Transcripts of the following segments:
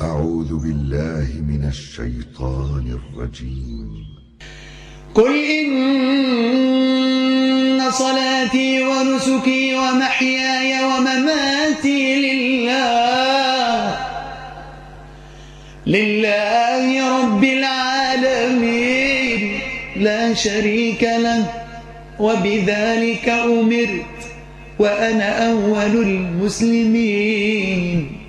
أعوذ بالله من الشيطان الرجيم قل إن صلاتي ونسكي ومحياي ومماتي لله لله رب العالمين لا شريك له وبذلك أمرت وأنا أول المسلمين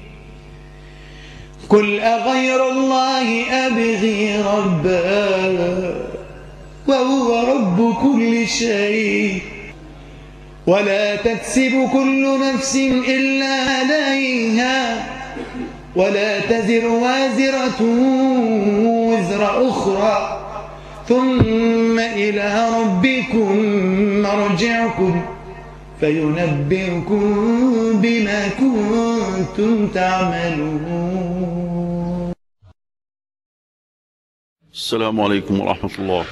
قل أغير الله أبغي ربا وهو رب كل شيء ولا تكسب كل نفس إلا عليها ولا تزر وازرة وزر أخرى ثم إلى ربكم مرجعكم فينبئكم بما كنتم تعملون السلام عليكم ورحمة الله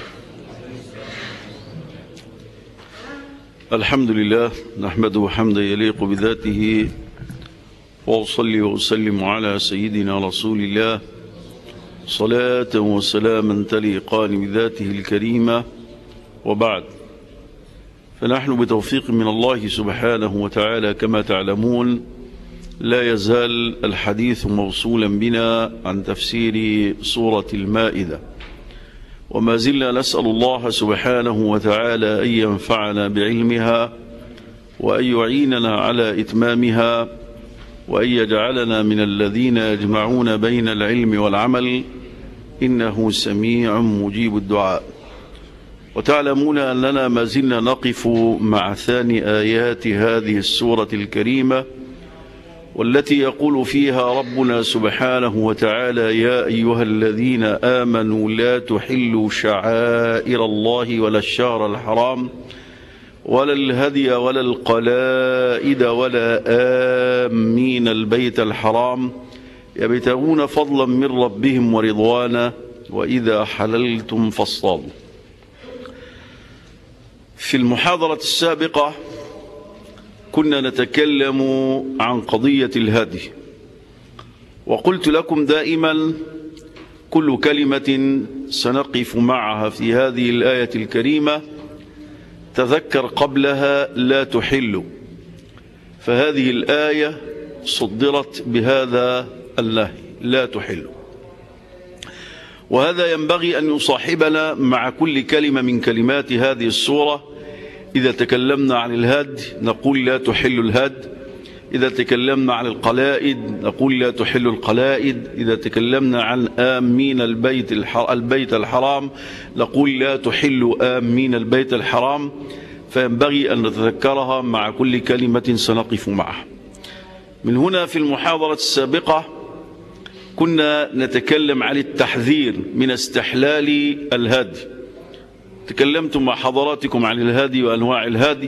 الحمد لله نحمده حمدا يليق بذاته وأصلي وأسلم على سيدنا رسول الله صلاة وسلاما تليقان بذاته الكريمة وبعد فنحن بتوفيق من الله سبحانه وتعالى كما تعلمون لا يزال الحديث موصولا بنا عن تفسير سورة المائدة وما زلنا نسأل الله سبحانه وتعالى أن ينفعنا بعلمها وأن يعيننا على إتمامها وأن يجعلنا من الذين يجمعون بين العلم والعمل إنه سميع مجيب الدعاء وتعلمون أننا ما زلنا نقف مع ثاني آيات هذه السورة الكريمة والتي يقول فيها ربنا سبحانه وتعالى يا أيها الذين آمنوا لا تحلوا شعائر الله ولا الشهر الحرام ولا الهدي ولا القلائد ولا آمين البيت الحرام يبتغون فضلا من ربهم ورضوانا وإذا حللتم فاصطادوا في المحاضرة السابقة كنا نتكلم عن قضية الهدي وقلت لكم دائما كل كلمة سنقف معها في هذه الآية الكريمة تذكر قبلها لا تحل فهذه الآية صدرت بهذا النهي لا تحل وهذا ينبغي أن يصاحبنا مع كل كلمة من كلمات هذه السورة إذا تكلمنا عن الهد نقول لا تحل الهد إذا تكلمنا عن القلائد نقول لا تحل القلائد إذا تكلمنا عن آمين البيت, البيت الحرام نقول لا تحل آمين البيت الحرام فينبغي أن نتذكرها مع كل كلمة سنقف معها من هنا في المحاضرة السابقة كنا نتكلم عن التحذير من استحلال الهدي تكلمت مع حضراتكم عن الهادي وأنواع الهادي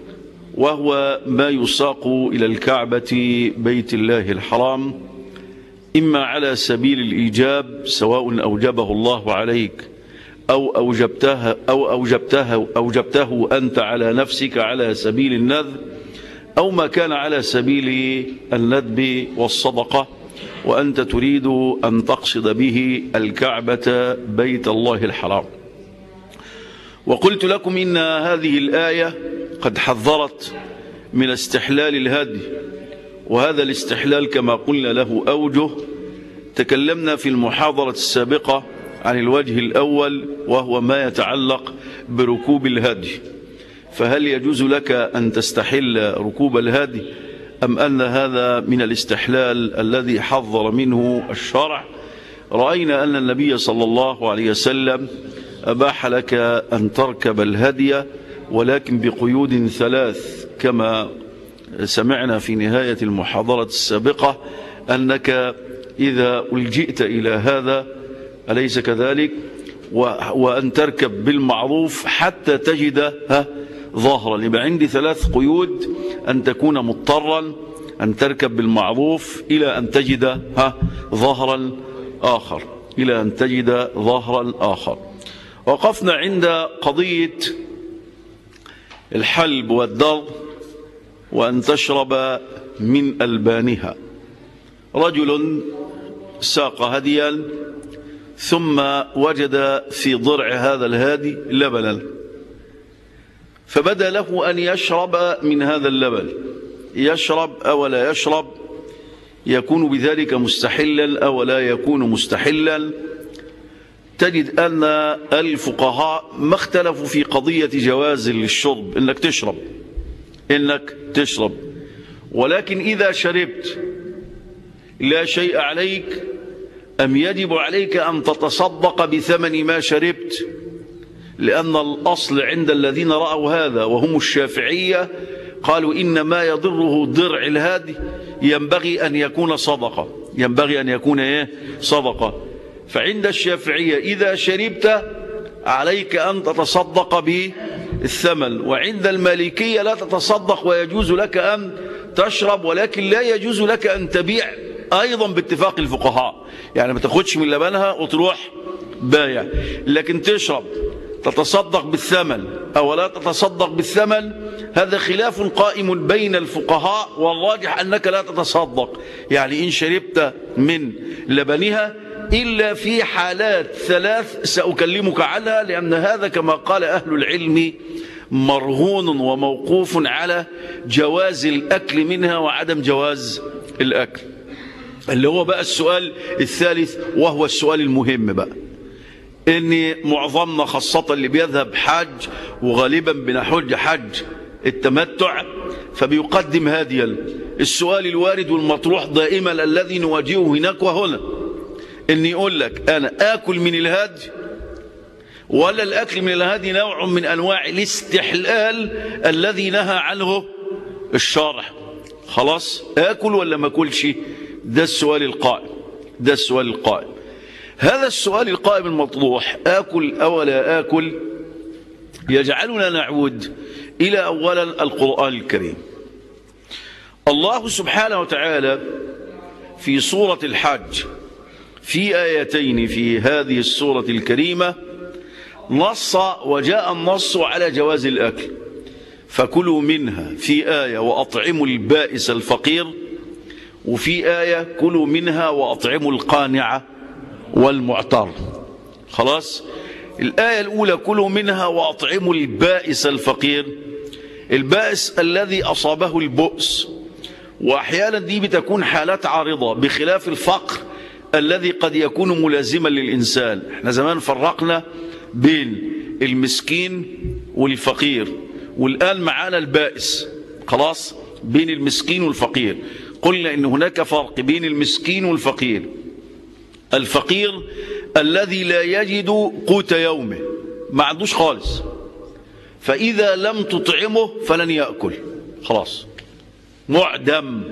وهو ما يساق إلى الكعبة بيت الله الحرام إما على سبيل الإيجاب سواء أوجبه الله عليك أو أوجبتها أو أوجبتها أوجبته أنت على نفسك على سبيل النذر أو ما كان على سبيل الندب والصدقة وأنت تريد أن تقصد به الكعبة بيت الله الحرام وقلت لكم إن هذه الآية قد حذرت من استحلال الهدي وهذا الاستحلال كما قلنا له أوجه تكلمنا في المحاضرة السابقة عن الوجه الأول وهو ما يتعلق بركوب الهدي فهل يجوز لك أن تستحل ركوب الهدي أم أن هذا من الاستحلال الذي حذر منه الشرع رأينا أن النبي صلى الله عليه وسلم أباح لك أن تركب الهدي ولكن بقيود ثلاث كما سمعنا في نهاية المحاضرة السابقة أنك إذا ألجئت إلى هذا أليس كذلك وأن تركب بالمعروف حتى تجد ظهرا يبقى عندي ثلاث قيود أن تكون مضطرا أن تركب بالمعروف إلى أن تجد ها ظهرا آخر إلى أن تجد ظهرا آخر وقفنا عند قضية الحلب والدر وأن تشرب من ألبانها رجل ساق هديا ثم وجد في ضرع هذا الهادي لبنا فبدا له أن يشرب من هذا اللبن يشرب أو لا يشرب يكون بذلك مستحلا أو لا يكون مستحلا تجد أن الفقهاء ما اختلفوا في قضية جواز للشرب إنك تشرب إنك تشرب ولكن إذا شربت لا شيء عليك أم يجب عليك أن تتصدق بثمن ما شربت لأن الأصل عند الذين رأوا هذا وهم الشافعية قالوا إن ما يضره درع الهادي ينبغي أن يكون صدقة ينبغي أن يكون إيه صدقة فعند الشافعية إذا شربت عليك أن تتصدق بالثمن وعند المالكية لا تتصدق ويجوز لك أن تشرب ولكن لا يجوز لك أن تبيع أيضا باتفاق الفقهاء يعني ما تاخدش من لبنها وتروح بايع لكن تشرب تتصدق بالثمن أو لا تتصدق بالثمن هذا خلاف قائم بين الفقهاء والراجح أنك لا تتصدق يعني إن شربت من لبنها إلا في حالات ثلاث سأكلمك عنها لأن هذا كما قال أهل العلم مرهون وموقوف على جواز الأكل منها وعدم جواز الأكل اللي هو بقى السؤال الثالث وهو السؤال المهم بقى ان معظمنا خاصة اللي بيذهب حج وغالبا بنحج حج التمتع فبيقدم هديا السؤال الوارد والمطروح دائما الذي نواجهه هناك وهنا ان يقول لك انا اكل من الهدي ولا الاكل من الهدي نوع من انواع الاستحلال الذي نهى عنه الشارع خلاص اكل ولا ما اكلش ده السؤال القائم ده السؤال القائم هذا السؤال القائم المطروح آكل أو لا آكل يجعلنا نعود إلى أولا القرآن الكريم الله سبحانه وتعالى في سورة الحج في آيتين في هذه السورة الكريمة نص وجاء النص على جواز الأكل فكلوا منها في آية وأطعموا البائس الفقير وفي آية كلوا منها وأطعموا القانعة والمعتر خلاص الآية الأولى كلوا منها وأطعموا البائس الفقير البائس الذي أصابه البؤس وأحيانا دي بتكون حالات عارضة بخلاف الفقر الذي قد يكون ملازما للإنسان احنا زمان فرقنا بين المسكين والفقير والآن معانا البائس خلاص بين المسكين والفقير قلنا إن هناك فرق بين المسكين والفقير الفقير الذي لا يجد قوت يومه ما عندوش خالص فإذا لم تطعمه فلن يأكل خلاص معدم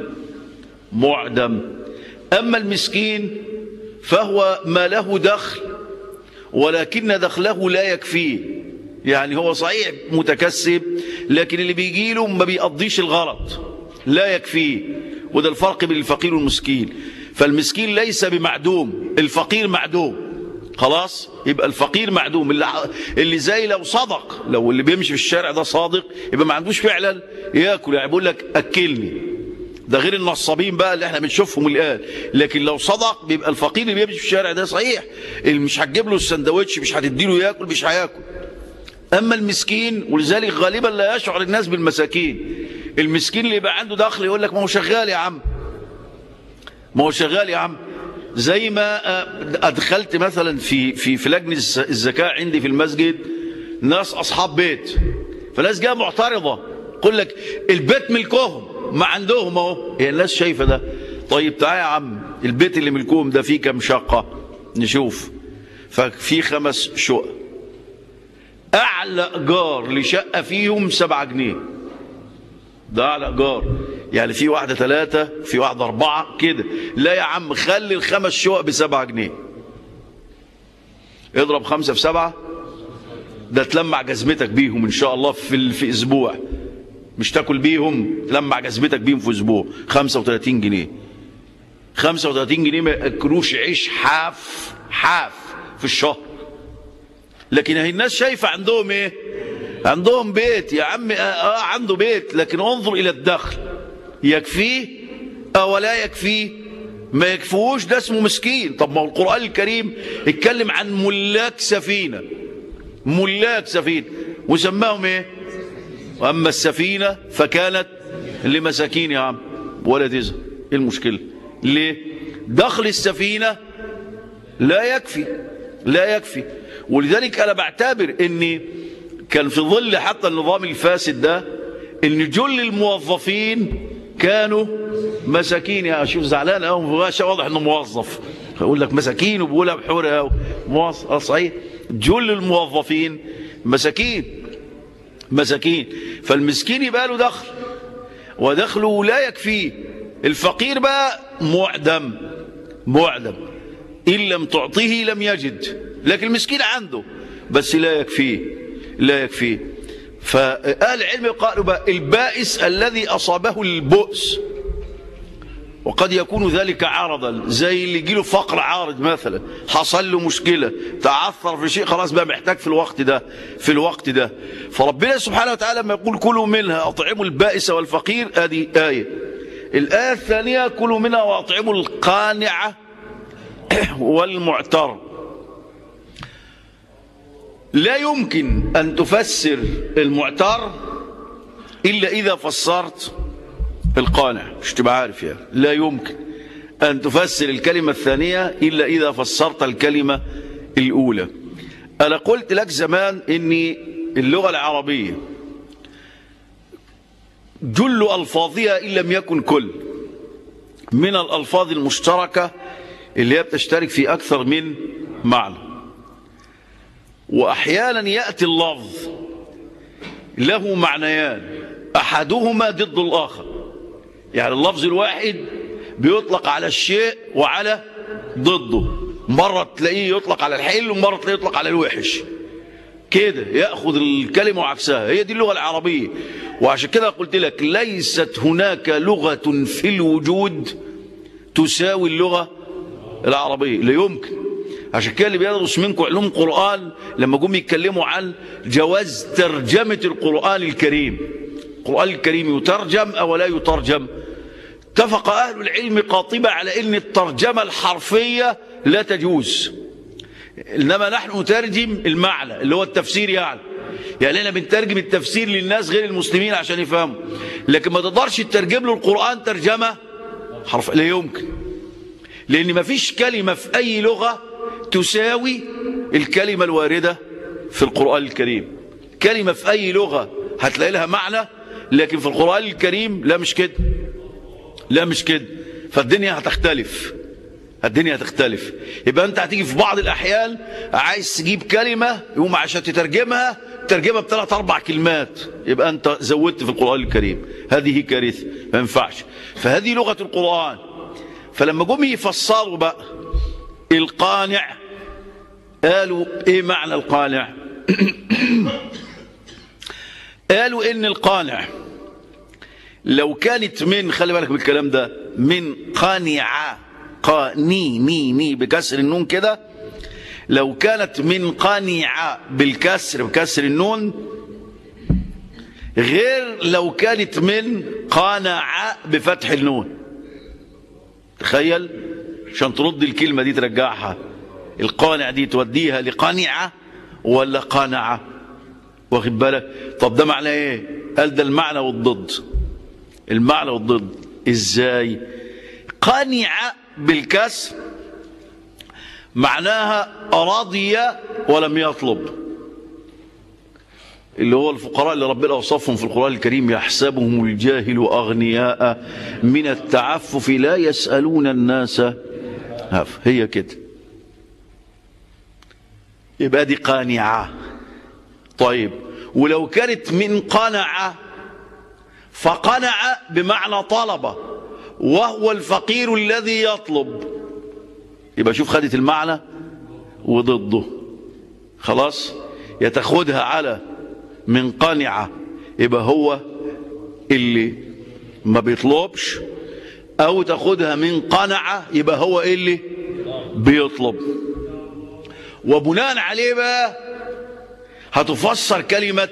معدم أما المسكين فهو ما له دخل ولكن دخله لا يكفيه يعني هو صحيح متكسب لكن اللي بيجي له ما بيقضيش الغرض لا يكفيه وده الفرق بين الفقير والمسكين فالمسكين ليس بمعدوم الفقير معدوم خلاص يبقى الفقير معدوم اللي, اللي زي لو صدق لو اللي بيمشي في الشارع ده صادق يبقى ما عندوش فعلا ياكل يعني بيقول لك اكلني ده غير النصابين بقى اللي احنا بنشوفهم الان لكن لو صدق بيبقى الفقير اللي بيمشي في الشارع ده صحيح اللي مش هتجيب له السندوتش مش هتديله ياكل مش هياكل اما المسكين ولذلك غالبا لا يشعر الناس بالمساكين المسكين اللي يبقى عنده دخل يقول لك ما هو شغال يا عم ما هو شغال يا عم زي ما ادخلت مثلا في في في لجنه الزكاه عندي في المسجد ناس اصحاب بيت فناس جايه معترضه يقول لك البيت ملكهم ما عندهم اهو هي الناس شايفه ده طيب تعالى يا عم البيت اللي ملكهم ده فيه كام شقه نشوف ففي خمس شقق اعلى ايجار لشقه فيهم سبعة جنيه ده اعلى ايجار يعني في واحدة ثلاثة في واحدة أربعة كده لا يا عم خلي الخمس شقق بسبعة جنيه اضرب خمسة في سبعة ده تلمع جزمتك بيهم إن شاء الله في, في أسبوع مش تاكل بيهم تلمع جزمتك بيهم في أسبوع 35 جنيه 35 جنيه ما ياكلوش عيش حاف حاف في الشهر لكن هي الناس شايفة عندهم ايه عندهم بيت يا عم اه عنده بيت لكن انظر الى الدخل يكفيه او لا يكفيه ما يكفوش ده اسمه مسكين طب ما هو القرآن الكريم اتكلم عن ملاك سفينة ملاك سفينة وسماهم ايه واما السفينة فكانت لمساكين يا عم ولا تزهق ايه المشكلة ليه دخل السفينة لا يكفي لا يكفي ولذلك انا بعتبر ان كان في ظل حتى النظام الفاسد ده ان جل الموظفين كانوا مساكين يا شوف زعلان قوي مبقاش واضح انه موظف يقول لك مساكين وبيقولها بحوره موظف صحيح جل الموظفين مساكين مساكين فالمسكين يبقى له دخل ودخله لا يكفيه الفقير بقى معدم معدم إن لم تعطيه لم يجد لكن المسكين عنده بس لا يكفيه لا يكفيه فأهل العلم قالوا بقى البائس الذي أصابه البؤس وقد يكون ذلك عارضا زي اللي يجيله فقر عارض مثلا حصل له مشكلة تعثر في شيء خلاص بقى محتاج في الوقت ده في الوقت ده فربنا سبحانه وتعالى لما يقول كلوا منها أطعموا البائس والفقير هذه آية الآية الثانية كلوا منها وأطعموا القانعة والمعتر لا يمكن أن تفسر المعتر إلا إذا فسرت القانع مش تبقى عارف يعني لا يمكن أن تفسر الكلمة الثانية إلا إذا فسرت الكلمة الأولى أنا قلت لك زمان أن اللغة العربية جل ألفاظها إن لم يكن كل من الألفاظ المشتركة اللي هي بتشترك في أكثر من معنى وأحيانا يأتي اللفظ له معنيان أحدهما ضد الآخر يعني اللفظ الواحد بيطلق على الشيء وعلى ضده مرة تلاقيه يطلق على الحلو ومرة تلاقيه يطلق على الوحش كده يأخذ الكلمة وعكسها هي دي اللغة العربية وعشان كده قلت لك ليست هناك لغة في الوجود تساوي اللغة العربية لا يمكن عشان كده اللي بيدرس منكم علوم قرآن لما جم يتكلموا عن جواز ترجمة القرآن الكريم القرآن الكريم يترجم أو لا يترجم اتفق أهل العلم قاطبة على أن الترجمة الحرفية لا تجوز إنما نحن نترجم المعنى اللي هو التفسير يعني يعني احنا بنترجم التفسير للناس غير المسلمين عشان يفهموا لكن ما تقدرش تترجم له القرآن ترجمة حرف لا يمكن لأن ما فيش كلمة في أي لغة تساوي الكلمة الواردة في القرآن الكريم كلمة في أي لغة هتلاقي لها معنى لكن في القرآن الكريم لا مش كده لا مش كده فالدنيا هتختلف الدنيا هتختلف يبقى انت هتيجي في بعض الاحيان عايز تجيب كلمة يقوم عشان تترجمها ترجمها بثلاث اربع كلمات يبقى انت زودت في القرآن الكريم هذه كارثة ما ينفعش فهذه لغة القرآن فلما جم يفسروا بقى القانع قالوا ايه معنى القانع قالوا ان القانع لو كانت من خلي بالك بالكلام ده من قانعة قاني ني ني بكسر النون كده لو كانت من قانعة بالكسر بكسر النون غير لو كانت من قانعة بفتح النون تخيل عشان ترد الكلمة دي ترجعها القانع دي توديها لقانعة ولا قانعة واخد بالك طب ده معنى ايه قال ده المعنى والضد المعنى والضد ازاي قانعة بالكسر معناها رضي ولم يطلب اللي هو الفقراء اللي ربنا وصفهم في القرآن الكريم يحسبهم الجاهل أغنياء من التعفف لا يسألون الناس هف هي كده يبقى دي قانعة طيب ولو كانت من قنعة فقنع بمعنى طلب وهو الفقير الذي يطلب يبقى شوف خدت المعنى وضده خلاص يتاخدها على من قنعة يبقى هو اللي ما بيطلبش او تاخدها من قنعة يبقى هو اللي بيطلب وبناء عليه بقى هتفسر كلمة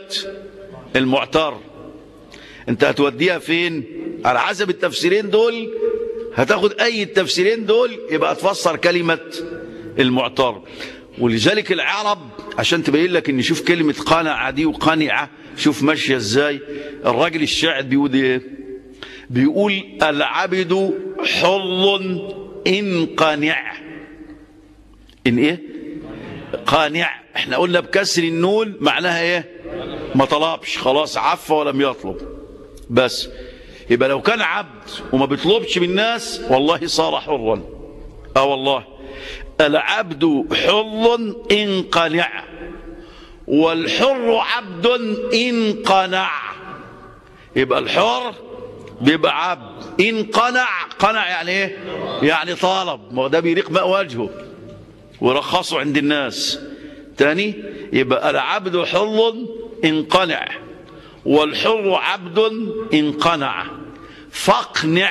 المعتر انت هتوديها فين على حسب التفسيرين دول هتاخد اي التفسيرين دول يبقى تفسر كلمة المعتر ولذلك العرب عشان تبين لك ان شوف كلمة قنع دي وقنعة شوف ماشية ازاي الراجل الشاعر بيقول ايه بيقول العبد حر ان قنع ان ايه قانع احنا قلنا بكسر النون معناها ايه ما طلبش خلاص عفى ولم يطلب بس يبقى لو كان عبد وما بيطلبش من الناس والله صار حرا اه والله العبد حر ان قنع والحر عبد ان قنع يبقى الحر بيبقى عبد ان قنع قنع يعني ايه يعني طالب ما هو ده بيريق ماء وجهه ورخصوا عند الناس تاني يبقى العبد حر ان قنع والحر عبد ان قنع فاقنع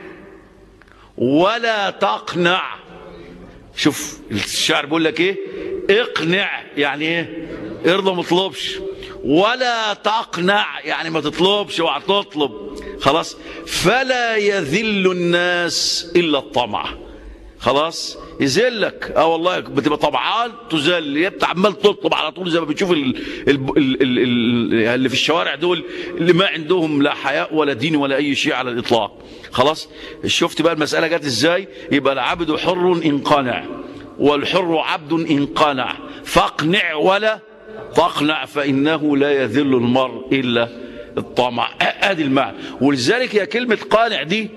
ولا تقنع شوف الشعر بيقول لك ايه اقنع يعني ايه ارضى ما تطلبش ولا تقنع يعني ما تطلبش اوعى تطلب خلاص فلا يذل الناس الا الطمع خلاص يذلك اه والله بتبقى طبعان تذل انت عمال تطلب على طول زي ما بتشوف ال ال ال ال ال اللي في الشوارع دول اللي ما عندهم لا حياء ولا دين ولا اي شيء على الاطلاق خلاص شفت بقى المساله جت ازاي يبقى العبد حر ان قنع والحر عبد ان قنع فاقنع ولا تقنع فانه لا يذل المرء الا الطمع ادي المعنى ولذلك هي كلمه قانع دي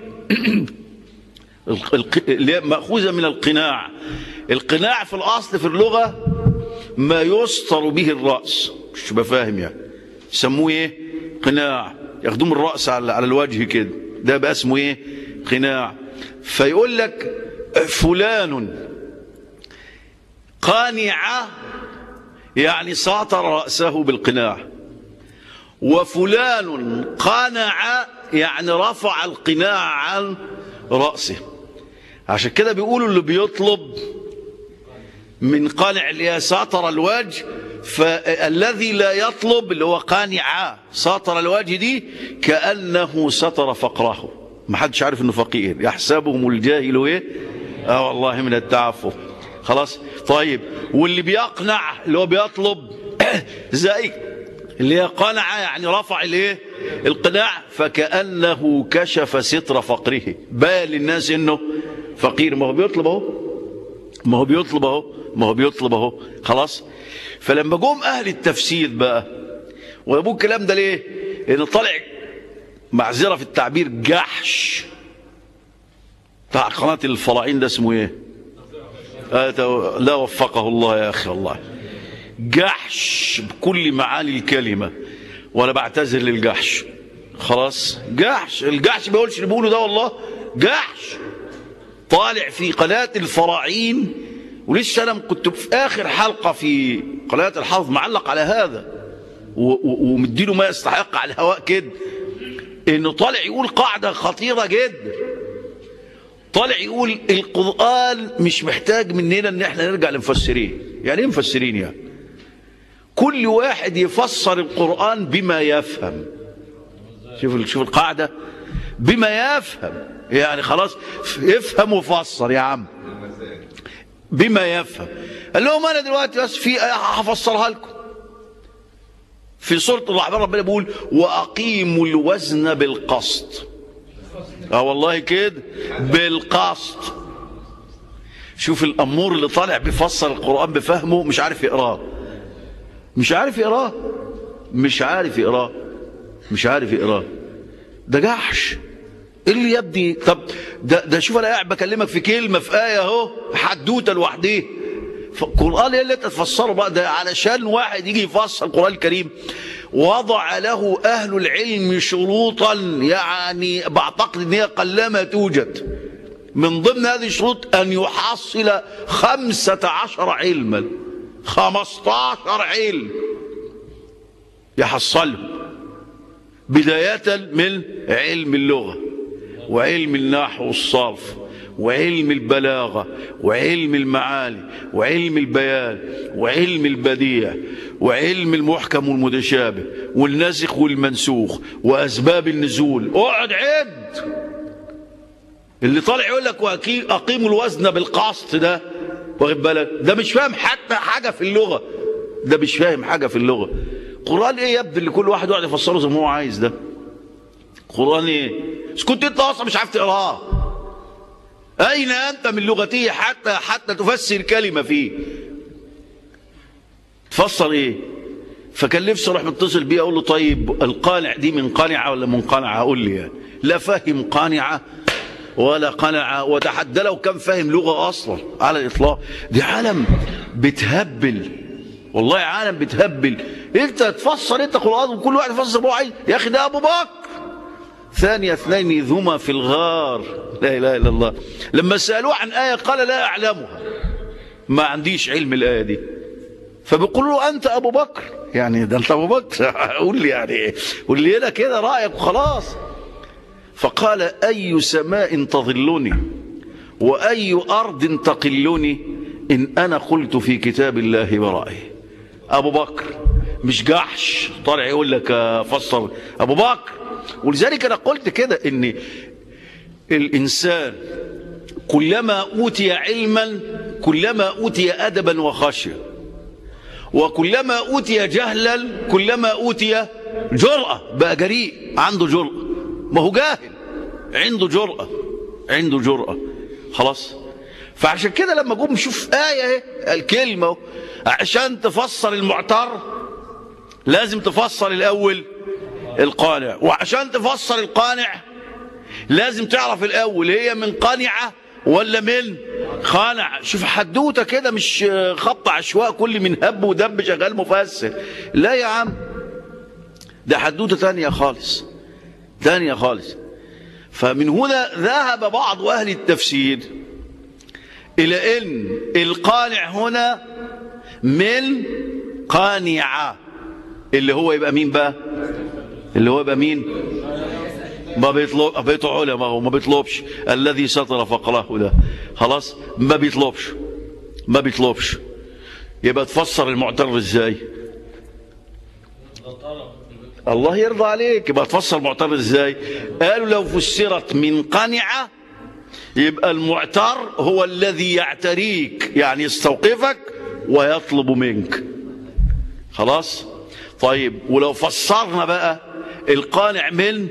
اللي هي مأخوذة من القناع القناع في الأصل في اللغة ما يستر به الرأس مش بفاهم يعني يسموه ايه قناع ياخدوه من الرأس على, على الوجه كده ده بقى اسمه ايه قناع فيقول لك فلان قانع يعني ساطر رأسه بالقناع وفلان قانع يعني رفع القناع عن رأسه عشان كده بيقولوا اللي بيطلب من قانع اللي هي ساطر الوجه فالذي لا يطلب اللي هو قانع ساطر الوجه دي كأنه ستر فقره ما حدش عارف انه فقير يحسبهم الجاهل ايه اه والله من التعفف خلاص طيب واللي بيقنع اللي هو بيطلب زي اللي هي قنع يعني رفع الايه القناع فكأنه كشف ستر فقره بان للناس انه فقير ما هو بيطلب اهو ما هو بيطلب اهو ما هو بيطلب اهو خلاص فلما جم اهل التفسير بقى وابوه الكلام ده ليه ان طلع معذره في التعبير جحش بتاع قناه الفراعين ده اسمه ايه آه لا وفقه الله يا اخي والله جحش بكل معاني الكلمه وانا بعتذر للجحش خلاص جحش الجحش ما بيقولش اللي بيقوله ده والله جحش طالع في قناة الفراعين ولسه انا كنت في اخر حلقة في قناة الحافظ معلق على هذا ومديله ما يستحق على الهواء كده انه طالع يقول قاعدة خطيرة جدا طالع يقول القرآن مش محتاج مننا ان احنا نرجع لمفسرين يعني ايه مفسرين يعني كل واحد يفسر القرآن بما يفهم شوف شوف القاعدة بما يفهم يعني خلاص افهم وفسر يا عم بما يفهم قال لهم انا دلوقتي بس في هفسرها لكم في سوره الرحمن ربنا بيقول واقيموا الوزن بالقسط اه والله كده بالقسط شوف الامور اللي طالع بيفسر القران بفهمه مش عارف يقراه مش عارف يقراه مش عارف يقراه مش عارف يقراه ده جحش ايه اللي يبدي طب ده ده شوف انا قاعد بكلمك في كلمه في ايه اهو حدوته لوحديه القران ايه اللي انت تفسره بقى ده علشان واحد يجي يفسر القران الكريم وضع له اهل العلم شروطا يعني بعتقد ان هي قلما توجد من ضمن هذه الشروط ان يحصل خمسة عشر علما خمستاشر علم يحصلهم بداية من علم اللغة وعلم النحو والصرف وعلم البلاغة وعلم المعاني وعلم البيان وعلم البديع وعلم المحكم والمتشابه والناسخ والمنسوخ وأسباب النزول اقعد عد اللي طالع يقول لك وأكي- اقيموا الوزن بالقسط ده واخد بالك ده مش فاهم حتى حاجه في اللغه ده مش فاهم حاجه في اللغه قران ايه يا ابني اللي كل واحد يقعد يفسره زي ما هو عايز ده قران ايه بس كنت انت اصلا مش عارف تقراه اين انت من لغته حتى حتى تفسر كلمه فيه تفسر ايه فكان نفسي اروح متصل بيه اقول له طيب القانع دي من قانعه ولا منقنعه قول لي يعني. لا فاهم قانعه ولا قنعه وتحدى لو كان فاهم لغه اصلا على الاطلاق دي عالم بتهبل والله عالم بتهبل انت تفسر انت قران وكل واحد يفسر هو عايز يا اخي ده ابو بكر ثاني اثنين إذ هما في الغار لا اله الا الله لما سالوه عن ايه قال لا اعلمها ما عنديش علم الايه دي فبيقولوا له انت ابو بكر يعني ده انت ابو بكر قول لي يعني قول لي هنا كده رايك وخلاص فقال اي سماء تظلني واي ارض تقلني ان انا قلت في كتاب الله برأيي ابو بكر مش جحش طالع يقول لك آه، فسر ابو بكر ولذلك انا قلت كده ان الانسان كلما اوتي علما كلما اوتي ادبا وخشيه وكلما أوتي جهلا كلما أوتي جرأة بقى جريء عنده جرأة ما هو جاهل عنده جرأة عنده جرأة خلاص فعشان كده لما جم نشوف آية اهي الكلمة اهو، عشان تفسر المعتر لازم تفسر الأول القانع وعشان تفسر القانع لازم تعرف الأول هي من قانعة ولا من خانع شوف حدوته كده مش خبط عشواء كل من هب ودب شغال مفسر لا يا عم ده حدوته تانية خالص تانية خالص فمن هنا ذهب بعض أهل التفسير إلى أن القانع هنا من قانعة اللي هو يبقى مين بقى اللي هو يبقى مين ما بيطلب بيته علماء هو ما بيطلبش الذي ستر فقره ده خلاص ما بيطلبش ما بيطلبش يبقى تفسر المعتر ازاي الله يرضى عليك يبقى تفسر المعتر ازاي قالوا لو فسرت من قنعه يبقى المعتر هو الذي يعتريك يعني يستوقفك ويطلب منك خلاص طيب ولو فسرنا بقى القانع من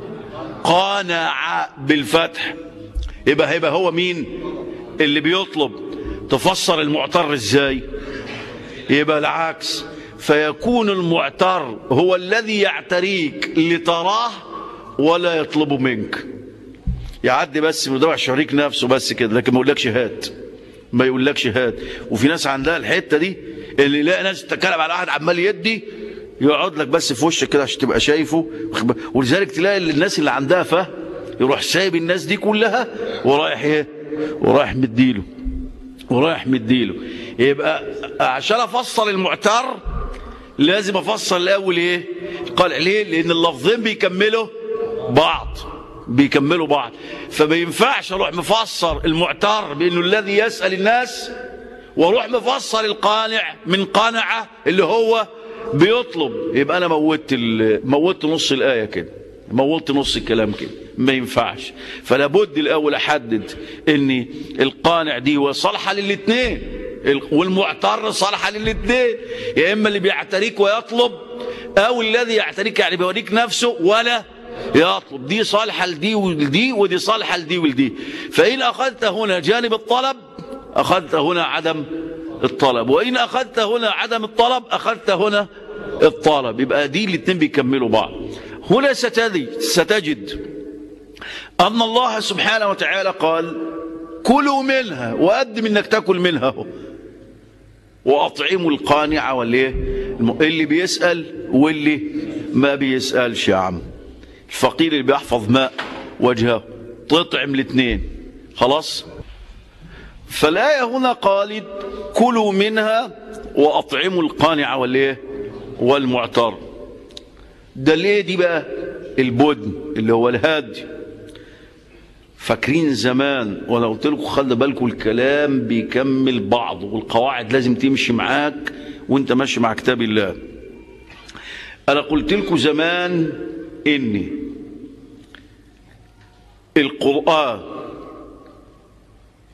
قانع بالفتح يبقى هيبقى هو مين اللي بيطلب تفسر المعتر ازاي يبقى العكس فيكون المعتر هو الذي يعتريك لتراه ولا يطلب منك يعدي بس مدرع شريك نفسه بس كده لكن ما يقولكش هات ما يقولكش هات وفي ناس عندها الحته دي اللي يلاقي ناس تتكلم على واحد عمال يدي يقعد لك بس في وشك كده عشان تبقى شايفه ولذلك تلاقي الناس اللي عندها فهم يروح سايب الناس دي كلها ورايح ايه ورايح مديله ورايح مديله يبقى عشان افسر المعتر لازم افسر الاول ايه قال ليه لان اللفظين بيكملوا بعض بيكملوا بعض فما ينفعش اروح مفسر المعتر بانه الذي يسال الناس واروح مفسر القانع من قنعه اللي هو بيطلب يبقى انا موتت ال- موتت نص الايه كده موتت نص الكلام كده ما ينفعش فلا بد الاول احدد ان القانع دي وصالحه للاثنين والمعتر صالحه للاثنين يا اما اللي بيعتريك ويطلب او الذي يعتريك يعني بيوريك نفسه ولا يطلب دي صالحه لدي ولدي ودي صالحه لدي ولدي فان اخذت هنا جانب الطلب اخذت هنا عدم الطلب وإن أخذت هنا عدم الطلب أخذت هنا الطلب يبقى دي الاثنين بيكملوا بعض هنا ستجد, ستجد أن الله سبحانه وتعالى قال كلوا منها وقدم انك تاكل منها هو. واطعموا القانع واللي اللي بيسال واللي ما بيسالش يا عم الفقير اللي بيحفظ ماء وجهه تطعم الاثنين خلاص فالآية هنا قالت كلوا منها وأطعموا القانع والإيه والمعتر ده ليه دي بقى البدن اللي هو الهادي فاكرين زمان وانا قلت لكم خلي بالكم الكلام بيكمل بعض والقواعد لازم تمشي معاك وانت ماشي مع كتاب الله انا قلت لكم زمان ان القرآن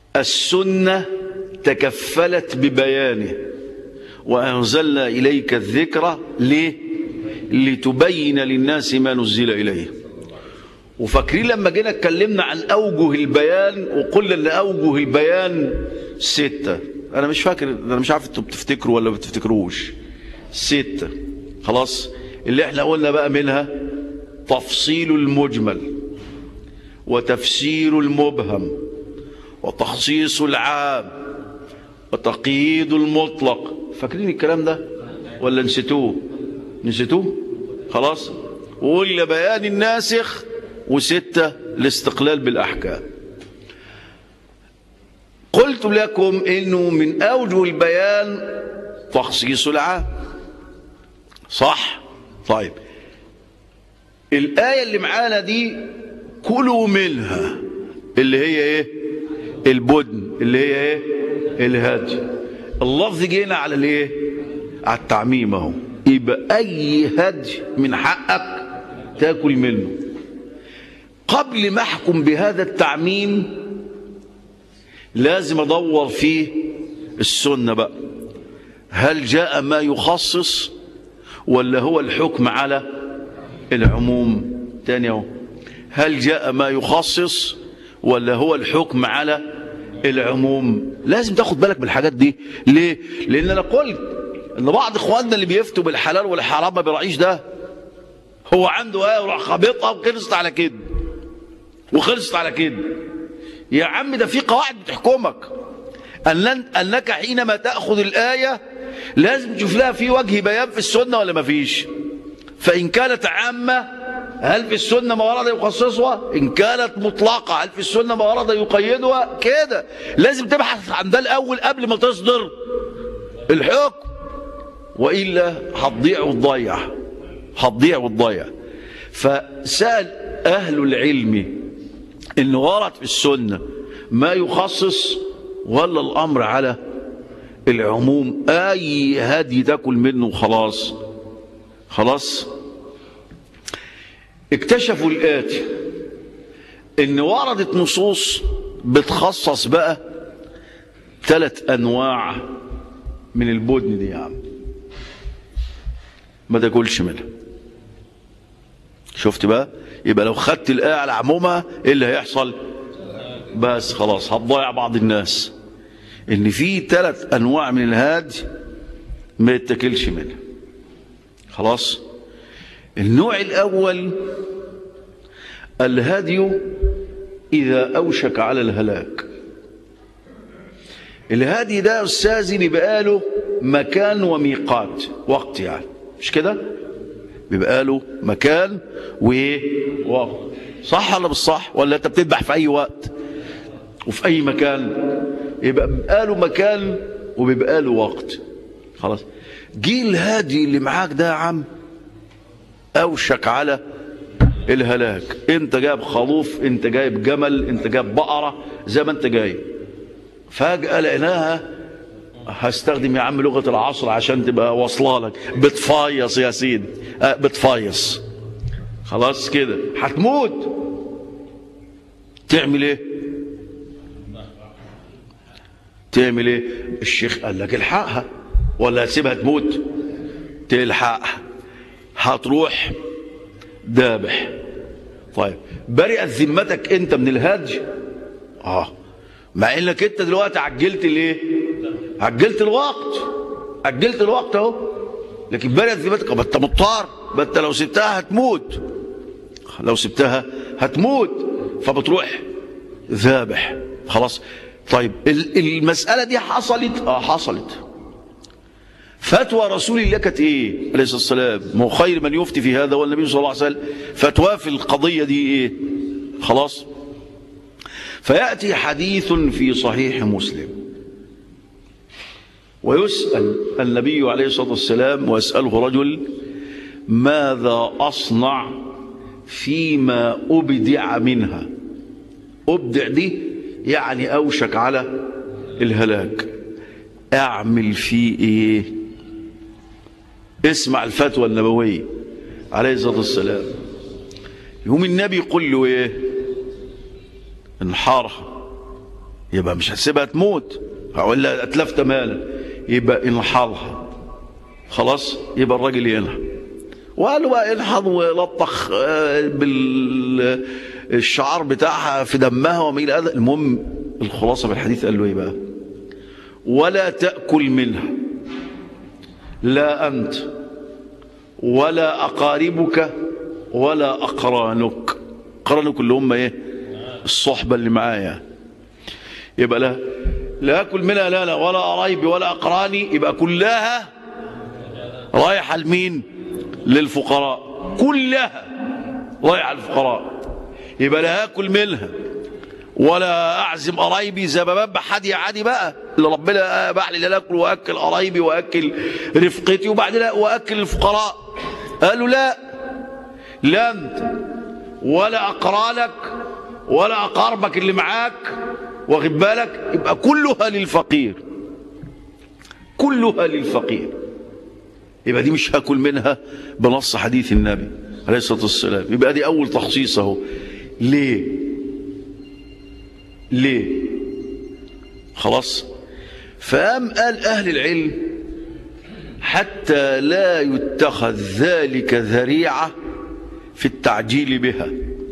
السنة تكفلت ببيانه وأنزلنا إليك الذكر ليه لتبين للناس ما نزل إليه وفاكرين لما جينا اتكلمنا عن أوجه البيان وقلنا أن أوجه البيان ستة أنا مش فاكر أنا مش عارف أنتوا بتفتكروا ولا ما بتفتكروش ستة خلاص اللي احنا قلنا بقى منها تفصيل المجمل وتفسير المبهم وتخصيص العام وتقييد المطلق فاكرين الكلام ده ولا نسيتوه نسيتوه خلاص وقلنا بيان الناسخ وستة الاستقلال بالأحكام قلت لكم انه من اوجه البيان تخصيص العام صح طيب الآية اللي معانا دي كلوا منها اللي هي ايه البدن اللي هي ايه الهدي اللفظ جينا على الايه على التعميم اهو يبقى اي هدي من حقك تاكل منه قبل ما احكم بهذا التعميم لازم ادور في السنه بقى هل جاء ما يخصص ولا هو الحكم على العموم تاني اهو هل جاء ما يخصص ولا هو الحكم على العموم لازم تاخد بالك بالحاجات دي ليه لان انا قلت ان بعض اخواننا اللي بيفتوا بالحلال والحرام ما بيراعيش ده هو عنده ايه وراح خابطها وخلصت على كده وخلصت على كده يا عم ده في قواعد بتحكمك أن انك حينما تاخذ الايه لازم تشوف لها في وجه بيان في السنه ولا ما فيش فان كانت عامه هل في السنة ما ورد يخصصها إن كانت مطلقة هل في السنة ما ورد يقيدها كده لازم تبحث عن ده الأول قبل ما تصدر الحكم وإلا هتضيع وتضيع هتضيع وتضيع فسأل أهل العلم إن ورد في السنة ما يخصص ولا الأمر على العموم أي هدي تاكل منه خلاص خلاص اكتشفوا الآتي ان وردت نصوص بتخصص بقى ثلاث انواع من البدن دي يا عم ما تاكلش منها شفت بقى يبقى لو خدت الآية على عمومها ايه اللي هيحصل بس خلاص هتضيع بعض الناس ان في ثلاث انواع من الهاد ما يتاكلش منها خلاص النوع الأول الهدي إذا أوشك على الهلاك الهدي ده أستاذي بيبقى له مكان وميقات وقت يعني مش كده بيبقى له مكان ووقت صح ولا بالصح ولا انت بتذبح في اي وقت وفي اي مكان يبقى بيبقى له مكان وبيبقى له وقت خلاص جيل الهادي اللي معاك ده يا عم اوشك على الهلاك انت جايب خروف انت جايب جمل انت جايب بقرة زي ما انت جايب فجأة لقيناها هستخدم يا عم لغة العصر عشان تبقى واصله لك بتفايص يا سيدي اه بتفايص خلاص كده هتموت تعمل ايه تعمل ايه الشيخ قال لك الحقها ولا هتسيبها تموت تلحقها هتروح دابح طيب برئت ذمتك انت من الهدي اه مع انك انت دلوقتي عجلت الايه عجلت الوقت عجلت الوقت اهو لكن برئت ذمتك ما انت مضطر ما انت لو سبتها هتموت لو سبتها هتموت فبتروح ذابح خلاص طيب المسألة دي حصلت اه حصلت فتوى رسول الله كانت ايه عليه الصلاه والسلام ما هو خير من يفتي في هذا والنبي صلى الله عليه وسلم فتوى في القضيه دي ايه خلاص فياتي حديث في صحيح مسلم ويسال النبي عليه الصلاه والسلام ويساله رجل ماذا اصنع فيما ابدع منها ابدع دي يعني اوشك على الهلاك اعمل فيه ايه اسمع الفتوى النبوية عليه الصلاة والسلام يوم النبي يقول له ايه انحارها يبقى مش هتسيبها تموت ولا اتلفت مالا يبقى انحضها خلاص يبقى الراجل ينحى وقالوا بقى انحض ولطخ آه، بالشعار بتاعها في دمها وما الى هذا المهم الخلاصه بالحديث قال له ايه بقى ولا تاكل منها لا انت ولا اقاربك ولا اقرانك اقرانك اللي هم ايه الصحبه اللي معايا يبقى لا لا اكل منها لا لا ولا قرايبي ولا اقراني يبقى كلها رايحه لمين للفقراء كلها رايحه للفقراء يبقى لا اكل منها ولا اعزم قرايبي زي ما بذبح حدي عادي بقى اللي ربنا اباح لي لا اكل واكل قرايبي واكل رفقتي وبعدين واكل الفقراء قالوا لا لا انت ولا اقرانك ولا اقاربك اللي معاك واخد بالك يبقى كلها للفقير كلها للفقير يبقى دي مش هاكل منها بنص حديث النبي عليه الصلاه والسلام يبقى دي اول تخصيص اهو ليه ليه خلاص فقام قال اهل العلم حتى لا يتخذ ذلك ذريعه في التعجيل بها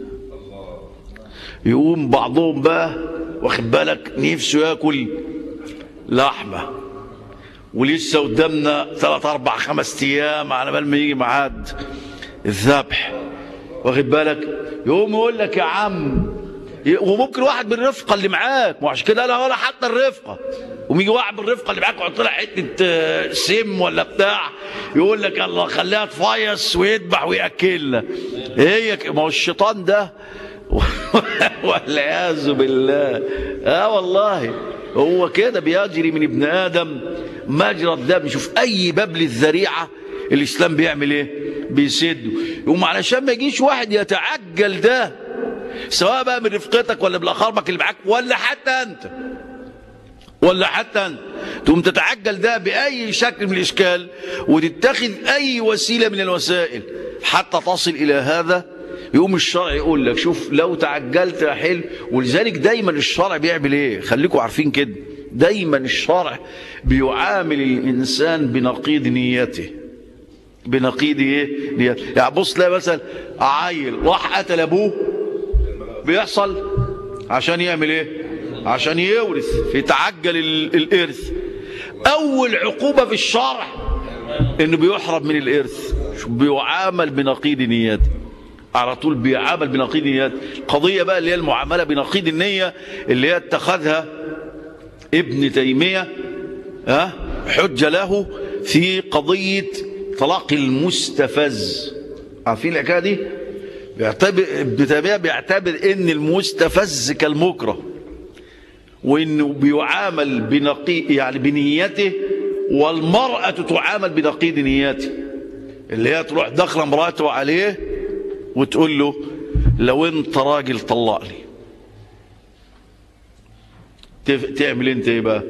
يقوم بعضهم بقى واخد بالك نفسه ياكل لحمه ولسه قدامنا ثلاث اربع خمس ايام على بال ما يجي ميعاد الذبح واخد بالك يقوم يقول لك يا عم وممكن واحد من الرفقه اللي معاك وعشان كده لا ولا حتى الرفقه ويجي واحد من الرفقه اللي معاك ويحط لها حته آه، سم ولا بتاع يقول لك الله خليها تفيص ويذبح وياكلنا هي ك- ما هو الشيطان ده والعياذ بالله اه والله هو كده بيجري من ابن ادم مجرى الدم شوف اي باب للذريعه الاسلام بيعمل ايه بيسده يقوم علشان ما يجيش واحد يتعجل ده سواء بقى من رفقتك ولا من اقاربك اللي معاك ولا حتى انت ولا حتى انت تقوم تتعجل ده باي شكل من الاشكال وتتخذ اي وسيله من الوسائل حتى تصل الى هذا يقوم الشرع يقول لك شوف لو تعجلت يا حلو ولذلك دايما الشرع بيعمل ايه خليكم عارفين كده دايما الشرع بيعامل الانسان بنقيض نيته بنقيض ايه نيته يعني بص تلاقي مثلا عيل راح قتل ابوه بيحصل عشان يعمل ايه عشان يورث فيتعجل ال- الارث اول عقوبه في الشرع انه بيحرم من الارث شو بيعامل بنقيض نيته على طول بيعامل بنقيض نيته القضيه بقى اللي هي المعامله بنقيض النيه اللي هي اتخذها ابن تيميه ها حجه له في قضيه طلاق المستفز عارفين الحكايه دي بيعتبر ابن تيميه بيعتبر ان المستفز كالمكره وانه بيعامل بنقي يعني بنيته والمراه تعامل بنقيض نيته اللي هي تروح داخله امراته عليه وتقول له لو انت راجل طلقني تف- تعمل انت ايه بقى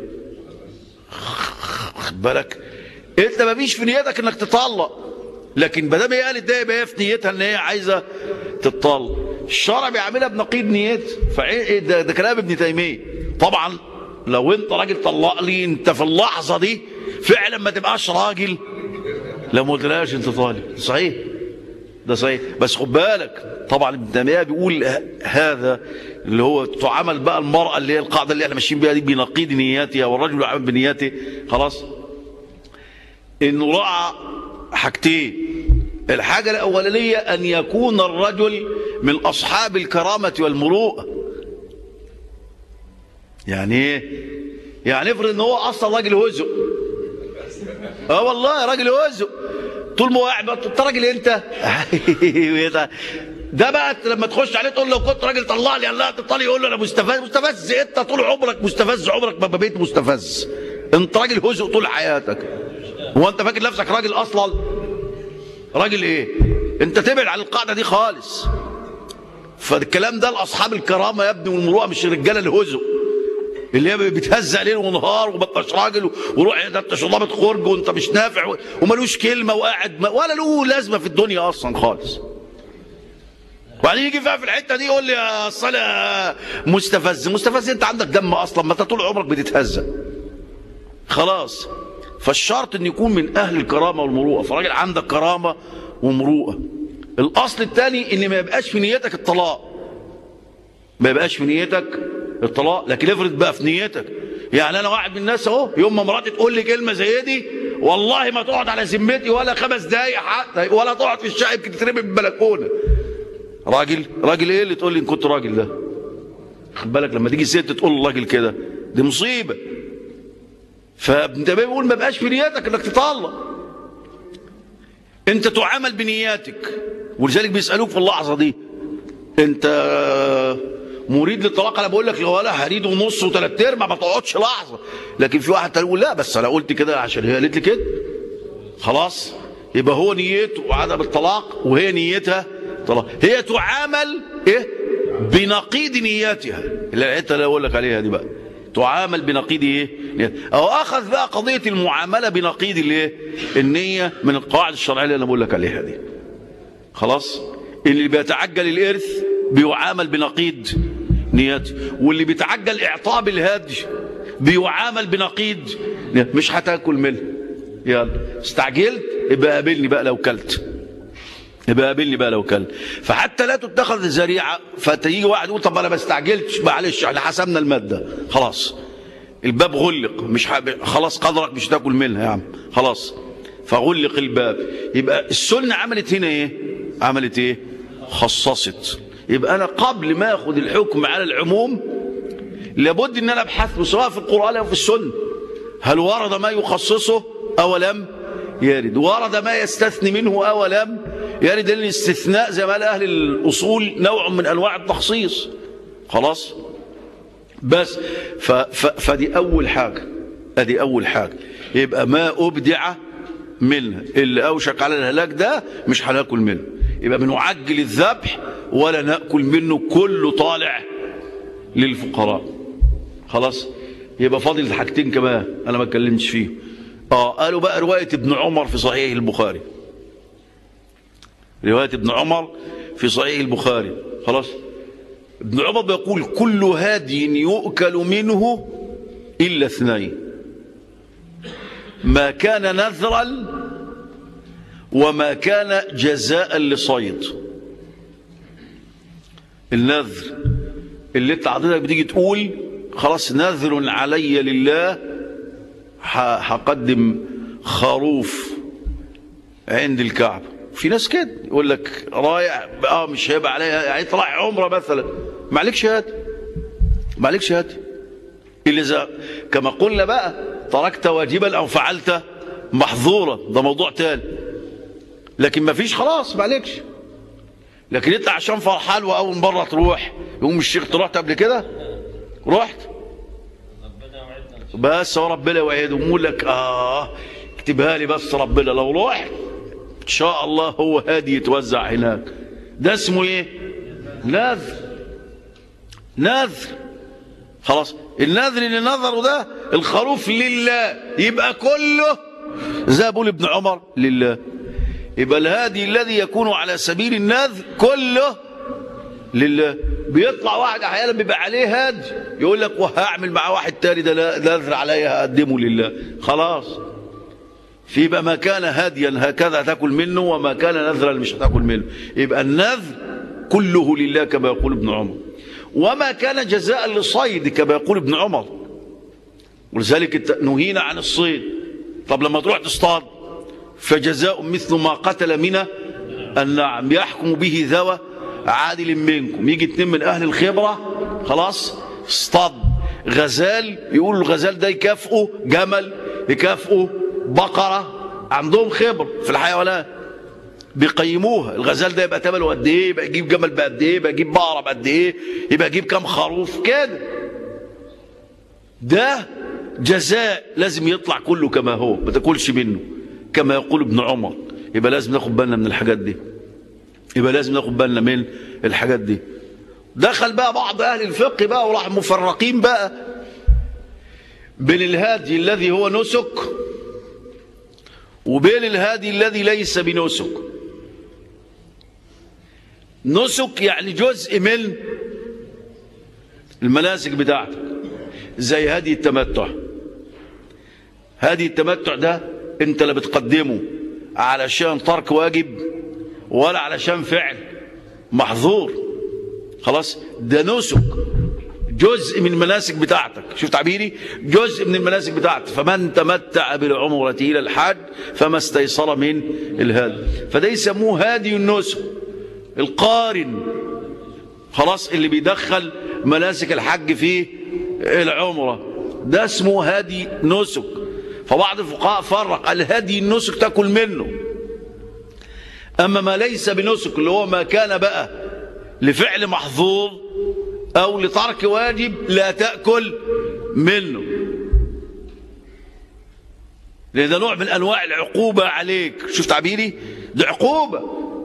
خد بالك انت ما فيش في نيتك انك تطلق لكن ما دام هي قالت ده يبقى هي في نيتها ان هي عايزه تطلق الشرع بيعملها بنقيض نيتها فايه ده, ده كلام ابن تيميه طبعا لو انت راجل طلق لي انت في اللحظه دي فعلا ما تبقاش راجل لا ما قلتلهاش انت طالب صحيح ده صحيح بس خد بالك طبعا ابن تيميه بيقول ه- هذا اللي هو تعامل بقى المراه اللي هي القاعده اللي احنا ماشيين بيها دي بنقيض نياتها والرجل يعامل بنياته خلاص انه راى حاجتين الحاجه الاولانيه ان يكون الرجل من اصحاب الكرامه والمروءه يعني ايه يعني افرض ان هو اصلا راجل هزق اه والله راجل هزق طول ما هو قاعد بقى، انت راجل انت ده بقى لما تخش عليه تقول له كنت راجل طلع لي الله تطلع يقول له انا مستفز مستفز انت طول عمرك مستفز عمرك ما بقيت مستفز انت راجل هزق طول حياتك هو انت فاكر نفسك راجل اصلا راجل ايه انت تبعد عن القاعده دي خالص فالكلام ده لاصحاب الكرامه يا ابني والمروءه مش الرجاله الهزق اللي هي بتهزق ليل ونهار وما انتش راجل وروح ده انت شرابة خرج وانت مش نافع و- وملوش كلمه وقاعد ما ولا له لازمه في الدنيا اصلا خالص وبعدين يجي فيها في الحته دي يقول لي يا صلاة مستفز مستفز انت عندك دم اصلا ما انت طول عمرك بتتهزأ خلاص فالشرط ان يكون من اهل الكرامه والمروءه فراجل عندك كرامه ومروءه الاصل الثاني ان ما يبقاش في نيتك الطلاق ما يبقاش في نيتك الطلاق لكن افرض بقى في نيتك يعني انا واحد من الناس اهو يوم ما مراتي تقول لي كلمه زي دي والله ما تقعد على ذمتي ولا خمس دقايق حتى ولا تقعد في الشقه يمكن تترمي من البلكونه راجل راجل ايه اللي تقول لي ان كنت راجل ده خد بالك لما تيجي ست تقول الراجل كده دي مصيبه فابن تيميه بيقول ما بقاش في نيتك انك تطلق انت تعامل بنياتك ولذلك بيسالوك في اللحظه دي انت مريد للطلاق انا بقول لك لو انا هريد ونص وثلاث ارباع ما تقعدش لحظه لكن في واحد تاني يقول لا بس انا قلت كده عشان هي قالت لي كده خلاص يبقى هو نيته عدم الطلاق وهي نيتها طلاق هي تعامل ايه بنقيض نياتها اللي الحته اللي اقول لك عليها دي بقى تعامل بنقيض ايه او اخذ بقى قضيه المعامله بنقيض الايه النيه من القواعد الشرعيه اللي انا بقول لك عليها دي خلاص اللي بيتعجل الارث بيعامل بنقيض نيته واللي بيتعجل اعطاء بالهدي بيعامل بنقيض مش هتاكل منه يلا استعجلت يبقى قابلني بقى لو كلت يبقى قابلني بقى لو كلت فحتى لا تتخذ ذريعه فتيجي واحد يقول طب انا ما استعجلتش معلش احنا حسبنا الماده خلاص الباب غلق مش حاب... خلاص قدرك مش تاكل منها يا عم خلاص فغلق الباب يبقى السنه عملت هنا ايه عملت ايه خصصت يبقى انا قبل ما اخذ الحكم على العموم لابد ان انا ابحث سواء في القران او في السنه هل ورد ما يخصصه او لم يرد ورد ما يستثني منه او لم يرد الاستثناء زي ما قال اهل الاصول نوع من انواع التخصيص خلاص بس ف ف فدي اول حاجه ادي اول حاجه يبقى ما ابدع منها اللي اوشك على الهلاك ده مش هناكل منه يبقى بنعجل الذبح ولا ناكل منه كله طالع للفقراء خلاص يبقى فاضل حاجتين كمان انا ما اتكلمتش فيه اه قالوا بقى روايه ابن عمر في صحيح البخاري روايه ابن عمر في صحيح البخاري خلاص ابن عمر بيقول كل هادي يؤكل منه الا اثنين ما كان نذرا وما كان جزاء لصيد النذر اللي انت حضرتك بتيجي تقول خلاص نذر علي لله هقدم خروف عند الكعبة في ناس كده يقول لك رايح اه مش هيبقى عليها يعني طلع عمره مثلا ما عليك شهاده ما عليك شهاده الا اذا كما قلنا بقى تركت واجبا او فعلت محظورا ده موضوع تاني لكن ما فيش خلاص ما عليكش لكن انت عشان فرحان واول مره تروح يقوم الشيخ رحت قبل كده رحت بس هو ربنا يوعدهم يقول لك اه اكتبها لي بس ربنا لو رحت ان شاء الله هو هادي يتوزع هناك ده اسمه ايه نذر نذر خلاص النذر اللي نذره ده الخروف لله يبقى كله زي بقول ابن عمر لله يبقى الهادي الذي يكون على سبيل النذر كله لله بيطلع واحد احيانا بيبقى عليه هادي يقول لك وهعمل مع واحد تاني ده نذر عليا هقدمه لله خلاص في بقى ما كان هاديا هكذا تاكل منه وما كان نذرا مش هتاكل منه يبقى النذر كله لله كما يقول ابن عمر وما كان جزاء للصيد كما يقول ابن عمر ولذلك نهينا عن الصيد طب لما تروح تصطاد فجزاء مثل ما قتل من النعم يحكم به ذوى عادل منكم يجي اتنين من اهل الخبره خلاص اصطاد غزال يقول الغزال ده يكافئه جمل يكافئه بقره عندهم خبر في الحيوانات بيقيموها الغزال ده يبقى ثمنه قد ايه يبقى يجيب جمل بقد ايه يبقى يجيب بقره بقد ايه يبقى يجيب كام خروف كده ده جزاء لازم يطلع كله كما هو ما تاكلش منه كما يقول ابن عمر يبقى لازم ناخد بالنا من الحاجات دي يبقى لازم ناخد بالنا من الحاجات دي دخل بقى بعض اهل الفقه بقى وراح مفرقين بقى بين الهادي الذي هو نسك وبين الهادي الذي ليس بنسك نسك يعني جزء من المناسك بتاعتك زي هدي التمتع هدي التمتع ده انت لا بتقدمه علشان ترك واجب ولا علشان فعل محظور خلاص ده نسك جزء من المناسك بتاعتك شوف تعبيري جزء من المناسك بتاعتك فمن تمتع بالعمرة إلى الحج فما استيسر من الهدي فده يسموه هادي النسك القارن خلاص اللي بيدخل مناسك الحج في العمرة ده اسمه هادي نسك فبعض الفقهاء فرق الهدي النسك تاكل منه أما ما ليس بنسك اللي هو ما كان بقى لفعل محظور أو لترك واجب لا تأكل منه لأن ده نوع من أنواع العقوبة عليك شوف تعبيري ده عقوبة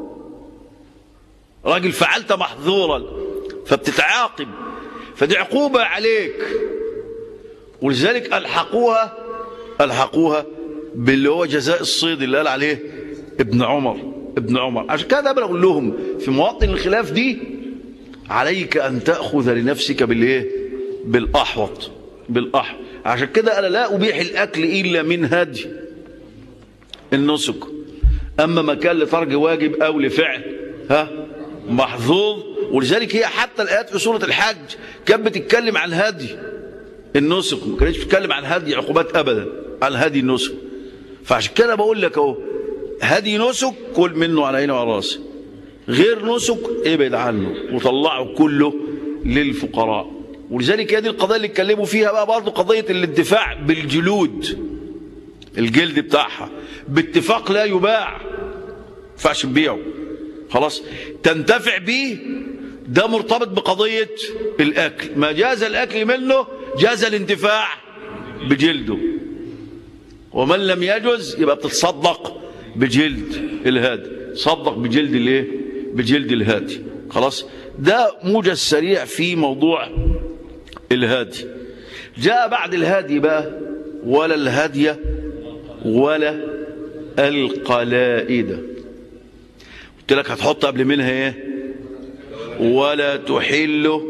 راجل فعلت محظورا فبتتعاقب فدي عقوبة عليك ولذلك ألحقوها ألحقوها باللي هو جزاء الصيد اللي قال عليه ابن عمر ابن عمر عشان كده بقول لهم في مواطن الخلاف دي عليك أن تأخذ لنفسك بالإيه بالأحوط بالأحوط عشان كده أنا لا أبيح الأكل إلا من هدي النسك أما ما كان لترك واجب أو لفعل ها محظوظ ولذلك هي حتى الآيات في سورة الحج كانت بتتكلم عن هدي النسك ما كانتش بتتكلم عن هدي عقوبات أبدا عن هدي النسك فعشان كده بقول لك اهو هدي نسك كل منه على عيني وعلى راسي غير نسك ابعد عنه وطلعه كله للفقراء ولذلك هذه القضايا اللي اتكلموا فيها بقى برضه قضيه الانتفاع بالجلود الجلد بتاعها باتفاق لا يباع ما ينفعش تبيعه خلاص تنتفع بيه ده مرتبط بقضيه الاكل ما جاز الاكل منه جاز الانتفاع بجلده ومن لم يجز يبقى بتتصدق بجلد الهادي صدق بجلد الايه بجلد الهادي خلاص ده موجز سريع في موضوع الهادي جاء بعد الهادي بقى ولا الهدي ولا القلائد قلت لك هتحط قبل منها ايه ولا تحل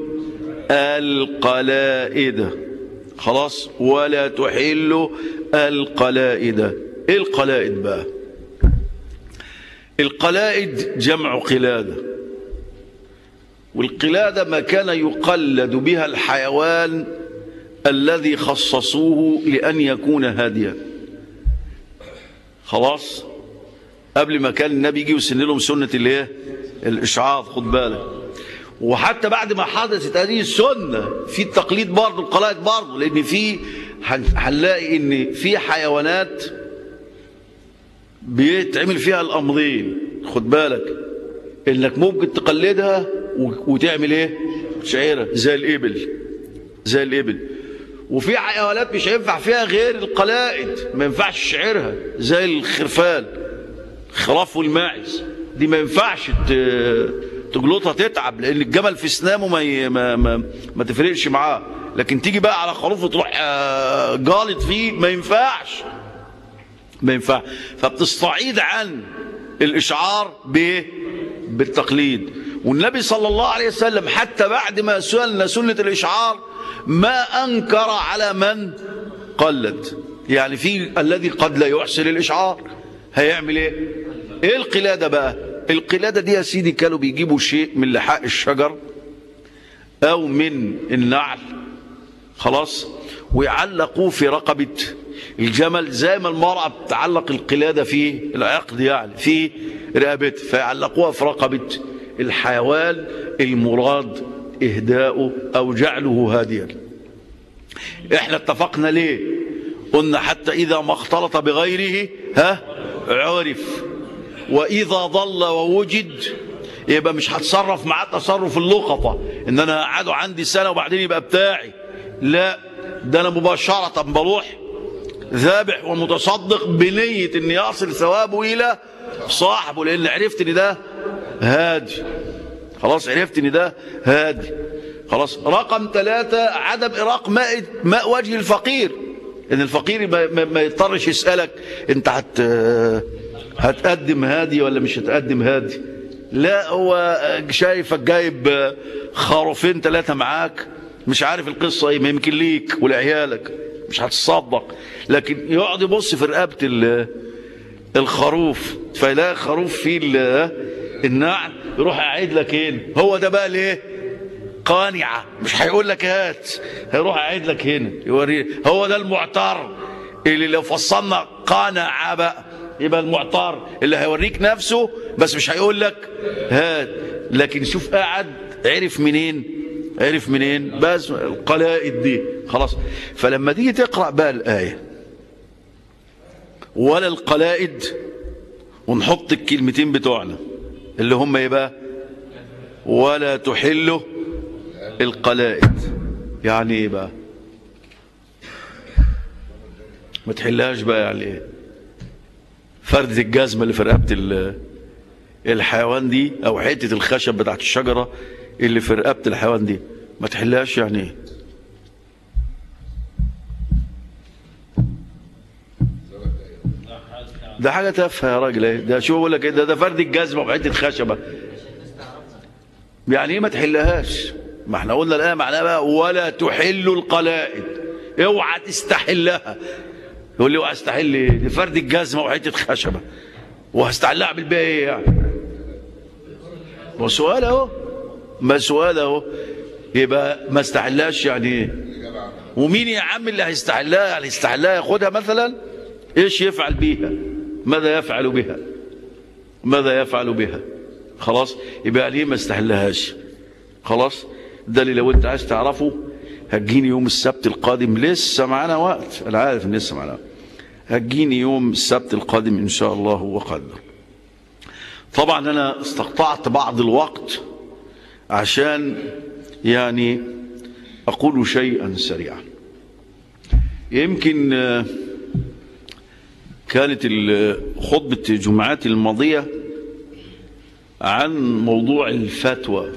القلائد خلاص ولا تحل القلائد ايه القلائد بقى القلائد جمع قلادة والقلادة ما كان يقلد بها الحيوان الذي خصصوه لأن يكون هاديا خلاص قبل ما كان النبي يجي ويسن لهم سنة الايه الإشعاض خد بالك وحتى بعد ما حدثت هذه السنة في التقليد برضه القلائد برضه لأن في هنلاقي ان في حيوانات بيتعمل فيها الامرين خد بالك انك ممكن تقلدها وتعمل ايه شعيرة زي الابل زي الابل وفي حيوانات مش هينفع فيها غير القلائد ما ينفعش شعيرها زي الخرفان خراف والماعز دي ما ينفعش تجلطها تتعب لان الجمل في سنامه ما ما ما, ما تفرقش معاه لكن تيجي بقى على خروف وتروح جالط فيه ما ينفعش ما ينفع فبتستعيد عن الإشعار بايه بالتقليد والنبي صلى الله عليه وسلم حتى بعد ما سئلنا سنة الإشعار ما أنكر على من قلد يعني في الذي قد لا يحسن الإشعار هيعمل ايه ايه القلادة بقى القلادة دي يا سيدي كانوا بيجيبوا شيء من لحاء الشجر او من النعل خلاص ويعلقوه في رقبة الجمل زي ما المرأة بتعلق القلادة في العقد يعني في رقبته فيعلقوها في رقبة الحيوان المراد إهداؤه أو جعله هاديا احنا اتفقنا ليه قلنا حتى إذا ما اختلط بغيره ها عرف وإذا ضل ووجد يبقى مش هتصرف معاه تصرف اللقطة ان انا قعده عندي سنة وبعدين يبقى بتاعي لا ده انا مباشرة بروح ذابح ومتصدق بنية ان يصل ثوابه الى صاحبه لان عرفت ان ده هادي خلاص عرفت ان ده هادي خلاص رقم ثلاثة عدم إراق ماء, ماء وجه الفقير ان الفقير ما, ما يضطرش يسألك انت هت هتقدم هادي ولا مش هتقدم هادي لا هو شايفك جايب خروفين ثلاثة معاك مش عارف القصة ايه ما يمكن ليك ولعيالك مش هتصدق لكن يقعد يبص في رقبة ال- الخروف فيلاقي خروف فيه ال- النعل يروح قاعد لك هنا هو ده بقى ليه قانعة مش هيقول لك هات هيروح قاعد لك هنا يوريه هو ده المعتر اللي لو فصلنا قانع بقى يبقى المعتر اللي هيوريك نفسه بس مش هيقول لك هات لكن شوف قاعد عرف منين عرف منين بس القلائد دي خلاص فلما تيجي تقرأ بقى الآية ولا القلائد ونحط الكلمتين بتوعنا اللي هم ايه بقى ولا تحله القلائد يعني ايه بقى ما تحلهاش بقى يعني ايه فردة الجزمة اللي في رقبة ال- الحيوان دي او حتة الخشب بتاعت الشجرة اللي في رقبة الحيوان دي ما تحلهاش يعني ايه ده حاجة تافهة يا راجل ايه ده شو بقول لك ايه ده ده فرد الجزمة وحتة خشبة يعني ايه ما تحلهاش ما احنا قلنا الآية معناها بقى ولا تحل القلائد اوعى تستحلها يقول لي اوعى استحل ايه دي فرد الجزمة وحتة خشبة وهستحلها اعمل بيها ايه يعني ما سؤال اهو ما سؤال اهو يبقى ما استحلهاش يعني ايه ومين يا عم اللي هيستحلها يعني يستحلها ياخدها مثلا ايش يفعل بيها ماذا يفعل بها ماذا يفعل بها خلاص يبقى ليه ما استحلهاش خلاص ده اللي لو انت عايز تعرفه هتجيني يوم السبت القادم لسه معانا وقت انا عارف ان لسه معانا وقت. هتجيني يوم السبت القادم ان شاء الله وقدر طبعا انا استقطعت بعض الوقت عشان يعني اقول شيئا سريعا يمكن آه، كانت ال- خطبة الجمعات الماضية عن موضوع الفتوى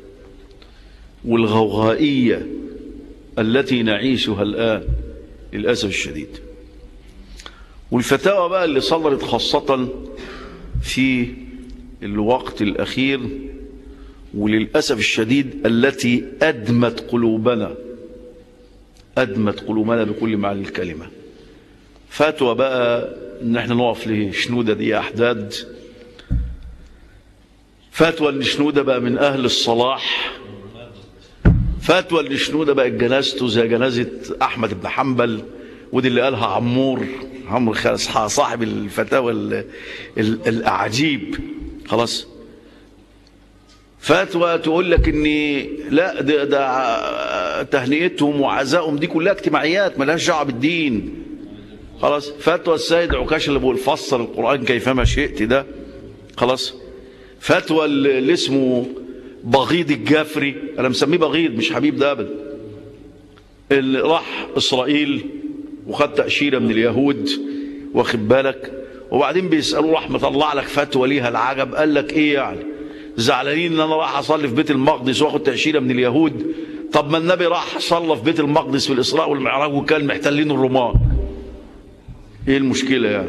والغوغائية التي نعيشها الآن للأسف الشديد والفتاوى بقى اللي صدرت خاصة في الوقت الأخير وللأسف الشديد التي أدمت قلوبنا أدمت قلوبنا بكل معنى الكلمة فتوى بقى ان احنا نقف لشنودة دي احداد فتوى ان شنودة بقى من اهل الصلاح فتوى ان شنودة بقى جنازته زي جنازة احمد بن حنبل ودي اللي قالها عمور عمرو خالص صاحب الفتاوى ال- ال- الاعاجيب خلاص فتوى تقول لك ان لا ده, ده تهنئتهم وعزائهم دي كلها اجتماعيات ملهاش دعوه بالدين خلاص فتوى السيد عكاش اللي بيقول فسر القرآن كيفما شئت ده خلاص فتوى اللي اسمه بغيض الجافري انا مسميه بغيض مش حبيب ده ابدا اللي راح اسرائيل وخد تأشيرة من اليهود واخد بالك وبعدين بيسألوه راح مطلع لك فتوى ليها العجب قال لك ايه يعني زعلانين ان انا راح اصلي في بيت المقدس واخد تأشيرة من اليهود طب ما النبي راح صلى في بيت المقدس في الاسراء والمعراج وكان محتلين الرومان ايه المشكلة يعني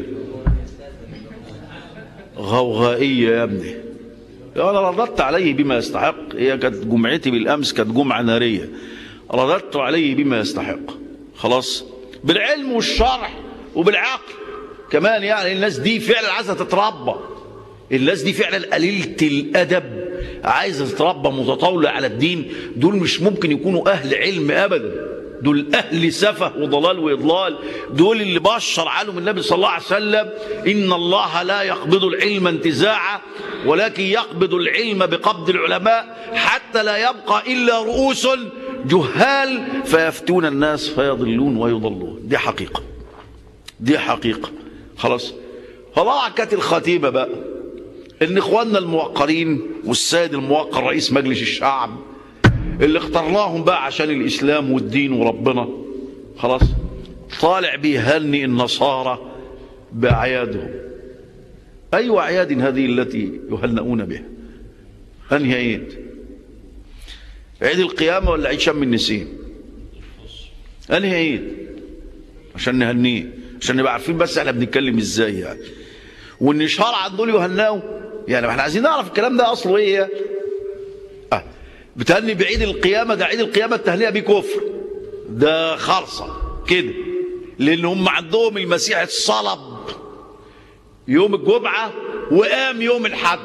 غوغائية يا ابني انا رددت عليه بما يستحق هي كانت جمعتي بالامس كانت جمعة نارية رددت عليه بما يستحق خلاص بالعلم والشرح وبالعقل كمان يعني الناس دي فعلا عايزة تتربى الناس دي فعلا قليلة الأدب عايزة تتربى متطاولة على الدين دول مش ممكن يكونوا أهل علم أبدا دول أهل سفه وضلال وإضلال دول اللي بشر عنهم النبي صلى الله عليه وسلم إن الله لا يقبض العلم انتزاعا ولكن يقبض العلم بقبض العلماء حتى لا يبقى إلا رؤوس جهال فيفتون الناس فيضلون ويضلون دي حقيقة دي حقيقة خلاص فضاع كانت الخطيبة بقى ان اخواننا الموقرين والسيد الموقر رئيس مجلس الشعب اللي اخترناهم بقى عشان الاسلام والدين وربنا خلاص طالع بيهني النصارى باعيادهم اي اعياد هذه التي يهنئون بها انهي عيد عيد القيامه ولا عيد شم النسيم انهي عيد عشان نهنيه عشان نبقى عارفين بس احنا بنتكلم ازاي يعني وان شرعا دول يهنئوا يعني ما احنا عايزين نعرف الكلام ده اصله ايه آه. بتهني بعيد القيامه ده عيد القيامه التهنئه بيه كفر ده خرصه كده لان هم عندهم المسيح اتصلب يوم الجمعه وقام يوم الحد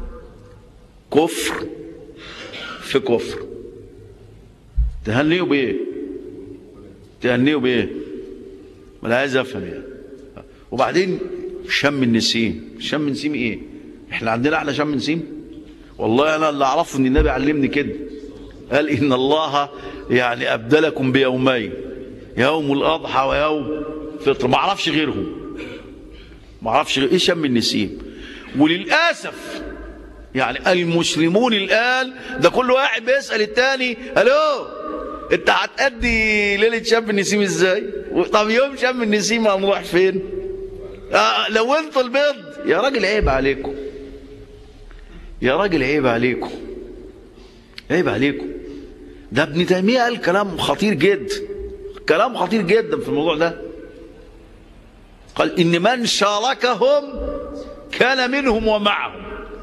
كفر في كفر تهنئوا بايه تهنئوا بايه ما انا عايز افهم يعني وبعدين شم النسيم شم النسيم ايه احنا عندنا احنا شم نسيم والله انا اللي اعرفه ان النبي علمني كده قال ان الله يعني ابدلكم بيومين يوم الاضحى ويوم فطر ما اعرفش غيرهم ما اعرفش غير ايه شم النسيم وللاسف يعني المسلمون الان ده كل واحد بيسال التاني الو انت هتأدي ليله شم النسيم ازاي طب يوم شم النسيم هنروح فين آه لو انتوا البيض يا راجل عيب عليكم يا راجل عيب عليكم عيب عليكم ده ابن تيميه قال كلام خطير جدا كلام خطير جدا في الموضوع ده قال ان من شاركهم كان منهم ومعهم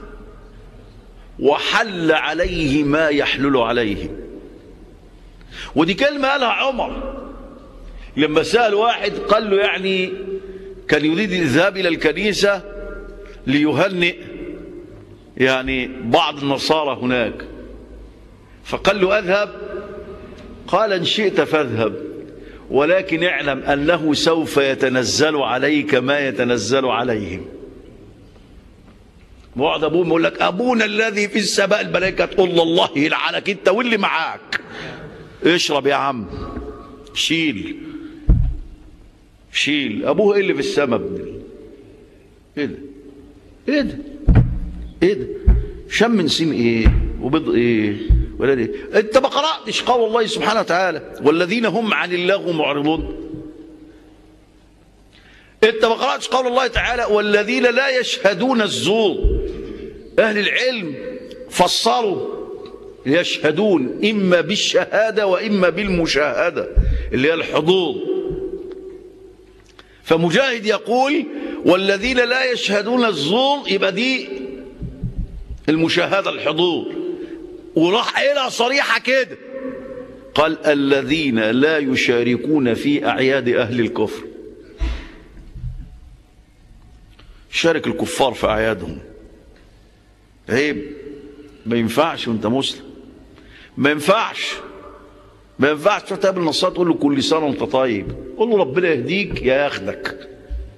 وحل عليه ما يحلل عليه ودي كلمه قالها عمر لما سال واحد قال له يعني كان يريد الذهاب الى الكنيسه ليهنئ يعني بعض النصارى هناك فقال له اذهب قال ان شئت فاذهب ولكن اعلم انه سوف يتنزل عليك ما يتنزل عليهم وقعد ابوهم يقول لك ابونا الذي في السماء الملائكه تقول له الله يلعنك انت واللي معاك اشرب يا عم شيل شيل ابوه ايه اللي في السماء ابن ايه ده ايه ده ايه ده شم نسيم ايه وبيض ايه ولا ايه انت ما قراتش قول الله سبحانه وتعالى والذين هم عن اللغو معرضون انت ما قراتش قول الله تعالى والذين لا يشهدون الزور اهل العلم فسروا يشهدون اما بالشهاده واما بالمشاهده اللي هي الحضور فمجاهد يقول والذين لا يشهدون الزور يبقى دي المشاهده الحضور وراح قايلها صريحه كده قال الذين لا يشاركون في اعياد اهل الكفر شارك الكفار في اعيادهم عيب ما ينفعش وانت مسلم ما ينفعش ما ينفعش تروح تقابل نصار تقول له كل سنه وانت طيب قول له ربنا يهديك يا ياخدك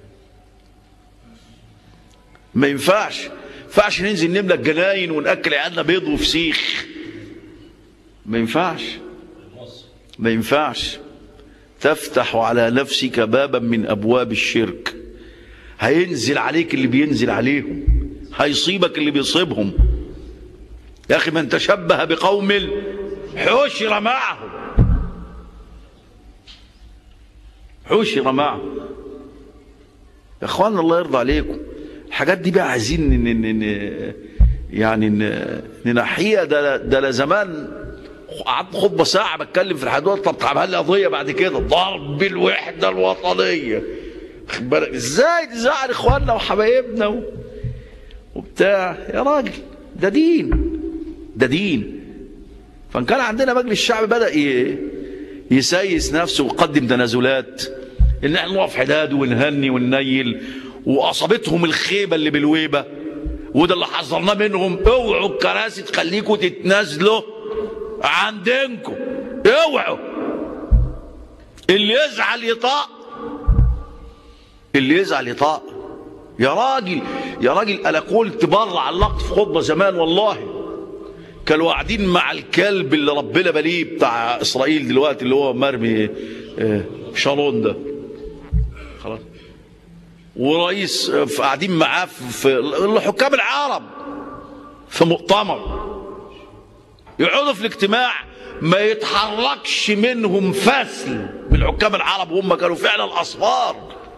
ما ينفعش ينفعش ننزل نملى الجناين وناكل عيالنا بيض وفسيخ ما ينفعش ما ينفعش تفتح على نفسك بابا من ابواب الشرك هينزل عليك اللي بينزل عليهم هيصيبك اللي بيصيبهم يا اخي من تشبه بقوم حشر معهم حشر معهم يا اخوانا الله يرضى عليكم الحاجات دي بقى عايزين ن... ن... ن... يعني ن... ننحيها ده ده لا زمان قعدت خطبه ساعه بتكلم في الحدود طب تعمل لي قضيه بعد كده ضرب الوحده الوطنيه خد بالك ازاي تزعل اخواننا وحبايبنا و... وبتاع يا راجل ده دين ده دين فان كان عندنا مجلس الشعب بدا ي... يسيس نفسه ويقدم تنازلات ان احنا نقف حداد ونهني وننيل واصابتهم الخيبه اللي بالويبه وده اللي حذرناه منهم اوعوا الكراسي تخليكم تتنازلوا عن دينكم اوعوا اللي يزعل يطاق اللي يزعل يطاق يا راجل يا راجل انا قلت بره علقت في خطبه زمان والله كانوا قاعدين مع الكلب اللي ربنا بليه بتاع اسرائيل دلوقتي اللي هو مرمي شالون ده خلاص ورئيس قاعدين معاه في حكام العرب في مؤتمر يقعدوا في الاجتماع ما يتحركش منهم فصل من حكام العرب وهم كانوا فعلا اصفار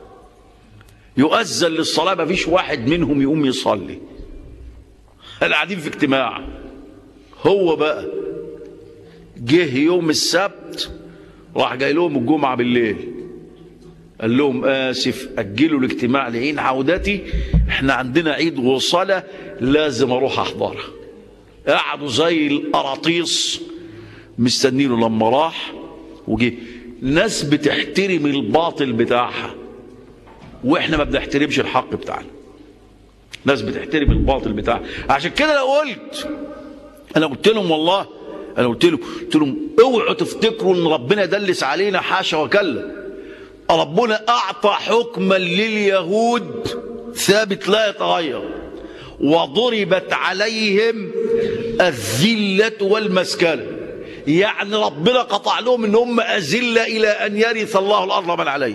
يؤذن للصلاه ما فيش واحد منهم يقوم يصلي قاعدين في اجتماع هو بقى جه يوم السبت راح جاي لهم الجمعه بالليل قال لهم آسف أجلوا الاجتماع لعين عودتي احنا عندنا عيد وصلة لازم أروح أحضرها قعدوا زي القراطيس مستنينه لما راح وجه ناس بتحترم الباطل بتاعها واحنا ما بنحترمش الحق بتاعنا ناس بتحترم الباطل بتاعها عشان كده لو قلت انا قلت لهم والله انا قلت لهم قلت لهم اوعوا تفتكروا ان ربنا دلس علينا حاشا وكلا ربنا اعطى حكما لليهود ثابت لا يتغير وضربت عليهم الذله والمسكنه يعني ربنا قطع لهم ان هم اذله الى ان يرث الله الارض من عليه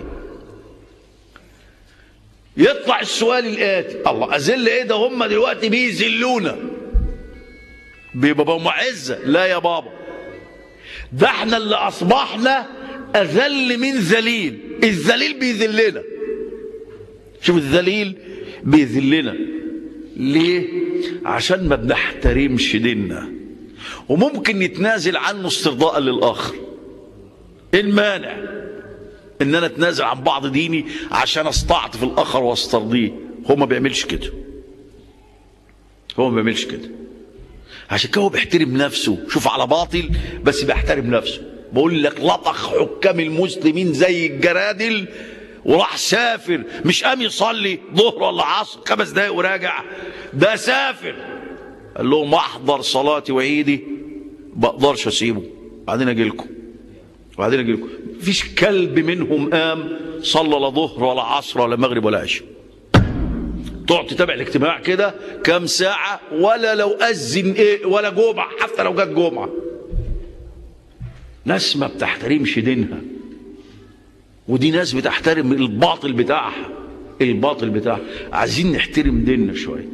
يطلع السؤال الاتي الله اذل ايه ده هم دلوقتي بيذلونا بيبقى معزه لا يا بابا ده احنا اللي اصبحنا اذل من ذليل الذليل بيذلنا شوف الذليل بيذلنا ليه عشان ما بنحترمش ديننا وممكن نتنازل عنه استرضاء للاخر ايه المانع ان انا اتنازل عن بعض ديني عشان استعطف الاخر واسترضيه هو ما بيعملش كده هو ما بيعملش كده عشان كده هو بيحترم نفسه شوف على باطل بس بيحترم نفسه بقول لك لطخ حكام المسلمين زي الجرادل وراح سافر مش قام يصلي ظهر ولا عصر خمس دقايق وراجع ده سافر قال لهم احضر صلاتي وعيدي بقدرش اسيبه بعدين اجي لكم وبعدين اجي لكم مفيش كلب منهم قام صلى لا ظهر ولا عصر ولا مغرب ولا عشاء تقعد تتابع الاجتماع كده كام ساعة ولا لو أذن إيه ولا جمعة حتى لو جت جمعة ناس ما بتحترمش دينها ودي ناس بتحترم الباطل بتاعها الباطل بتاعها عايزين نحترم ديننا شوية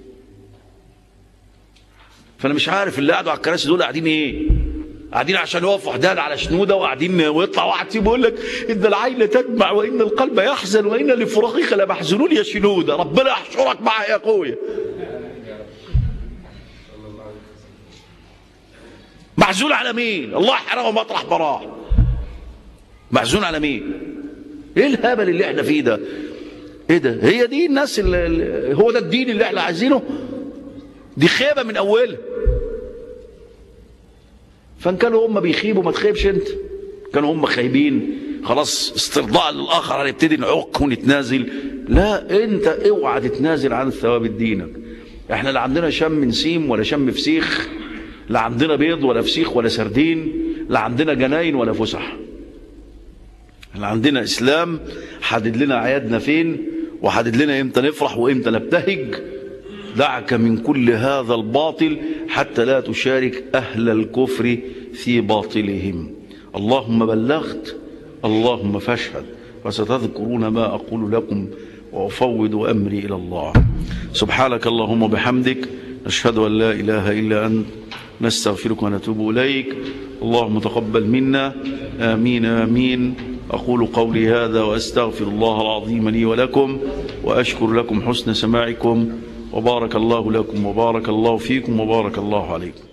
فأنا مش عارف اللي قعدوا على الكراسي دول قاعدين إيه قاعدين عشان يقفوا حداد على شنوده وقاعدين ويطلع واحد فيهم يقول لك ان العين تدمع وان القلب يحزن وان لفراقك لمحزونون يا شنوده ربنا يحشرك معها يا اخويا محزون على مين الله يحرقه مطرح براه محزون على مين ايه الهبل اللي احنا فيه ده ايه ده هي دي الناس اللي هو ده الدين اللي احنا عايزينه دي خيبه من اولها فان كانوا هم بيخيبوا ما تخيبش انت كانوا هم خايبين خلاص استرضاء للاخر هنبتدي نعق ونتنازل لا انت اوعى تتنازل عن ثوابت دينك احنا لا عندنا شم نسيم ولا شم فسيخ لا عندنا بيض ولا فسيخ ولا سردين لا عندنا جناين ولا فسح احنا عندنا اسلام حدد لنا اعيادنا فين وحدد لنا امتى نفرح وامتى نبتهج دعك من كل هذا الباطل حتى لا تشارك أهل الكفر في باطلهم اللهم بلغت اللهم فاشهد وستذكرون ما أقول لكم وأفوض أمري إلى الله سبحانك اللهم وبحمدك نشهد أن لا إله إلا أنت نستغفرك ونتوب إليك اللهم تقبل منا آمين آمين أقول قولي هذا وأستغفر الله العظيم لي ولكم وأشكر لكم حسن سماعكم وبارك الله لكم وبارك الله فيكم وبارك الله عليكم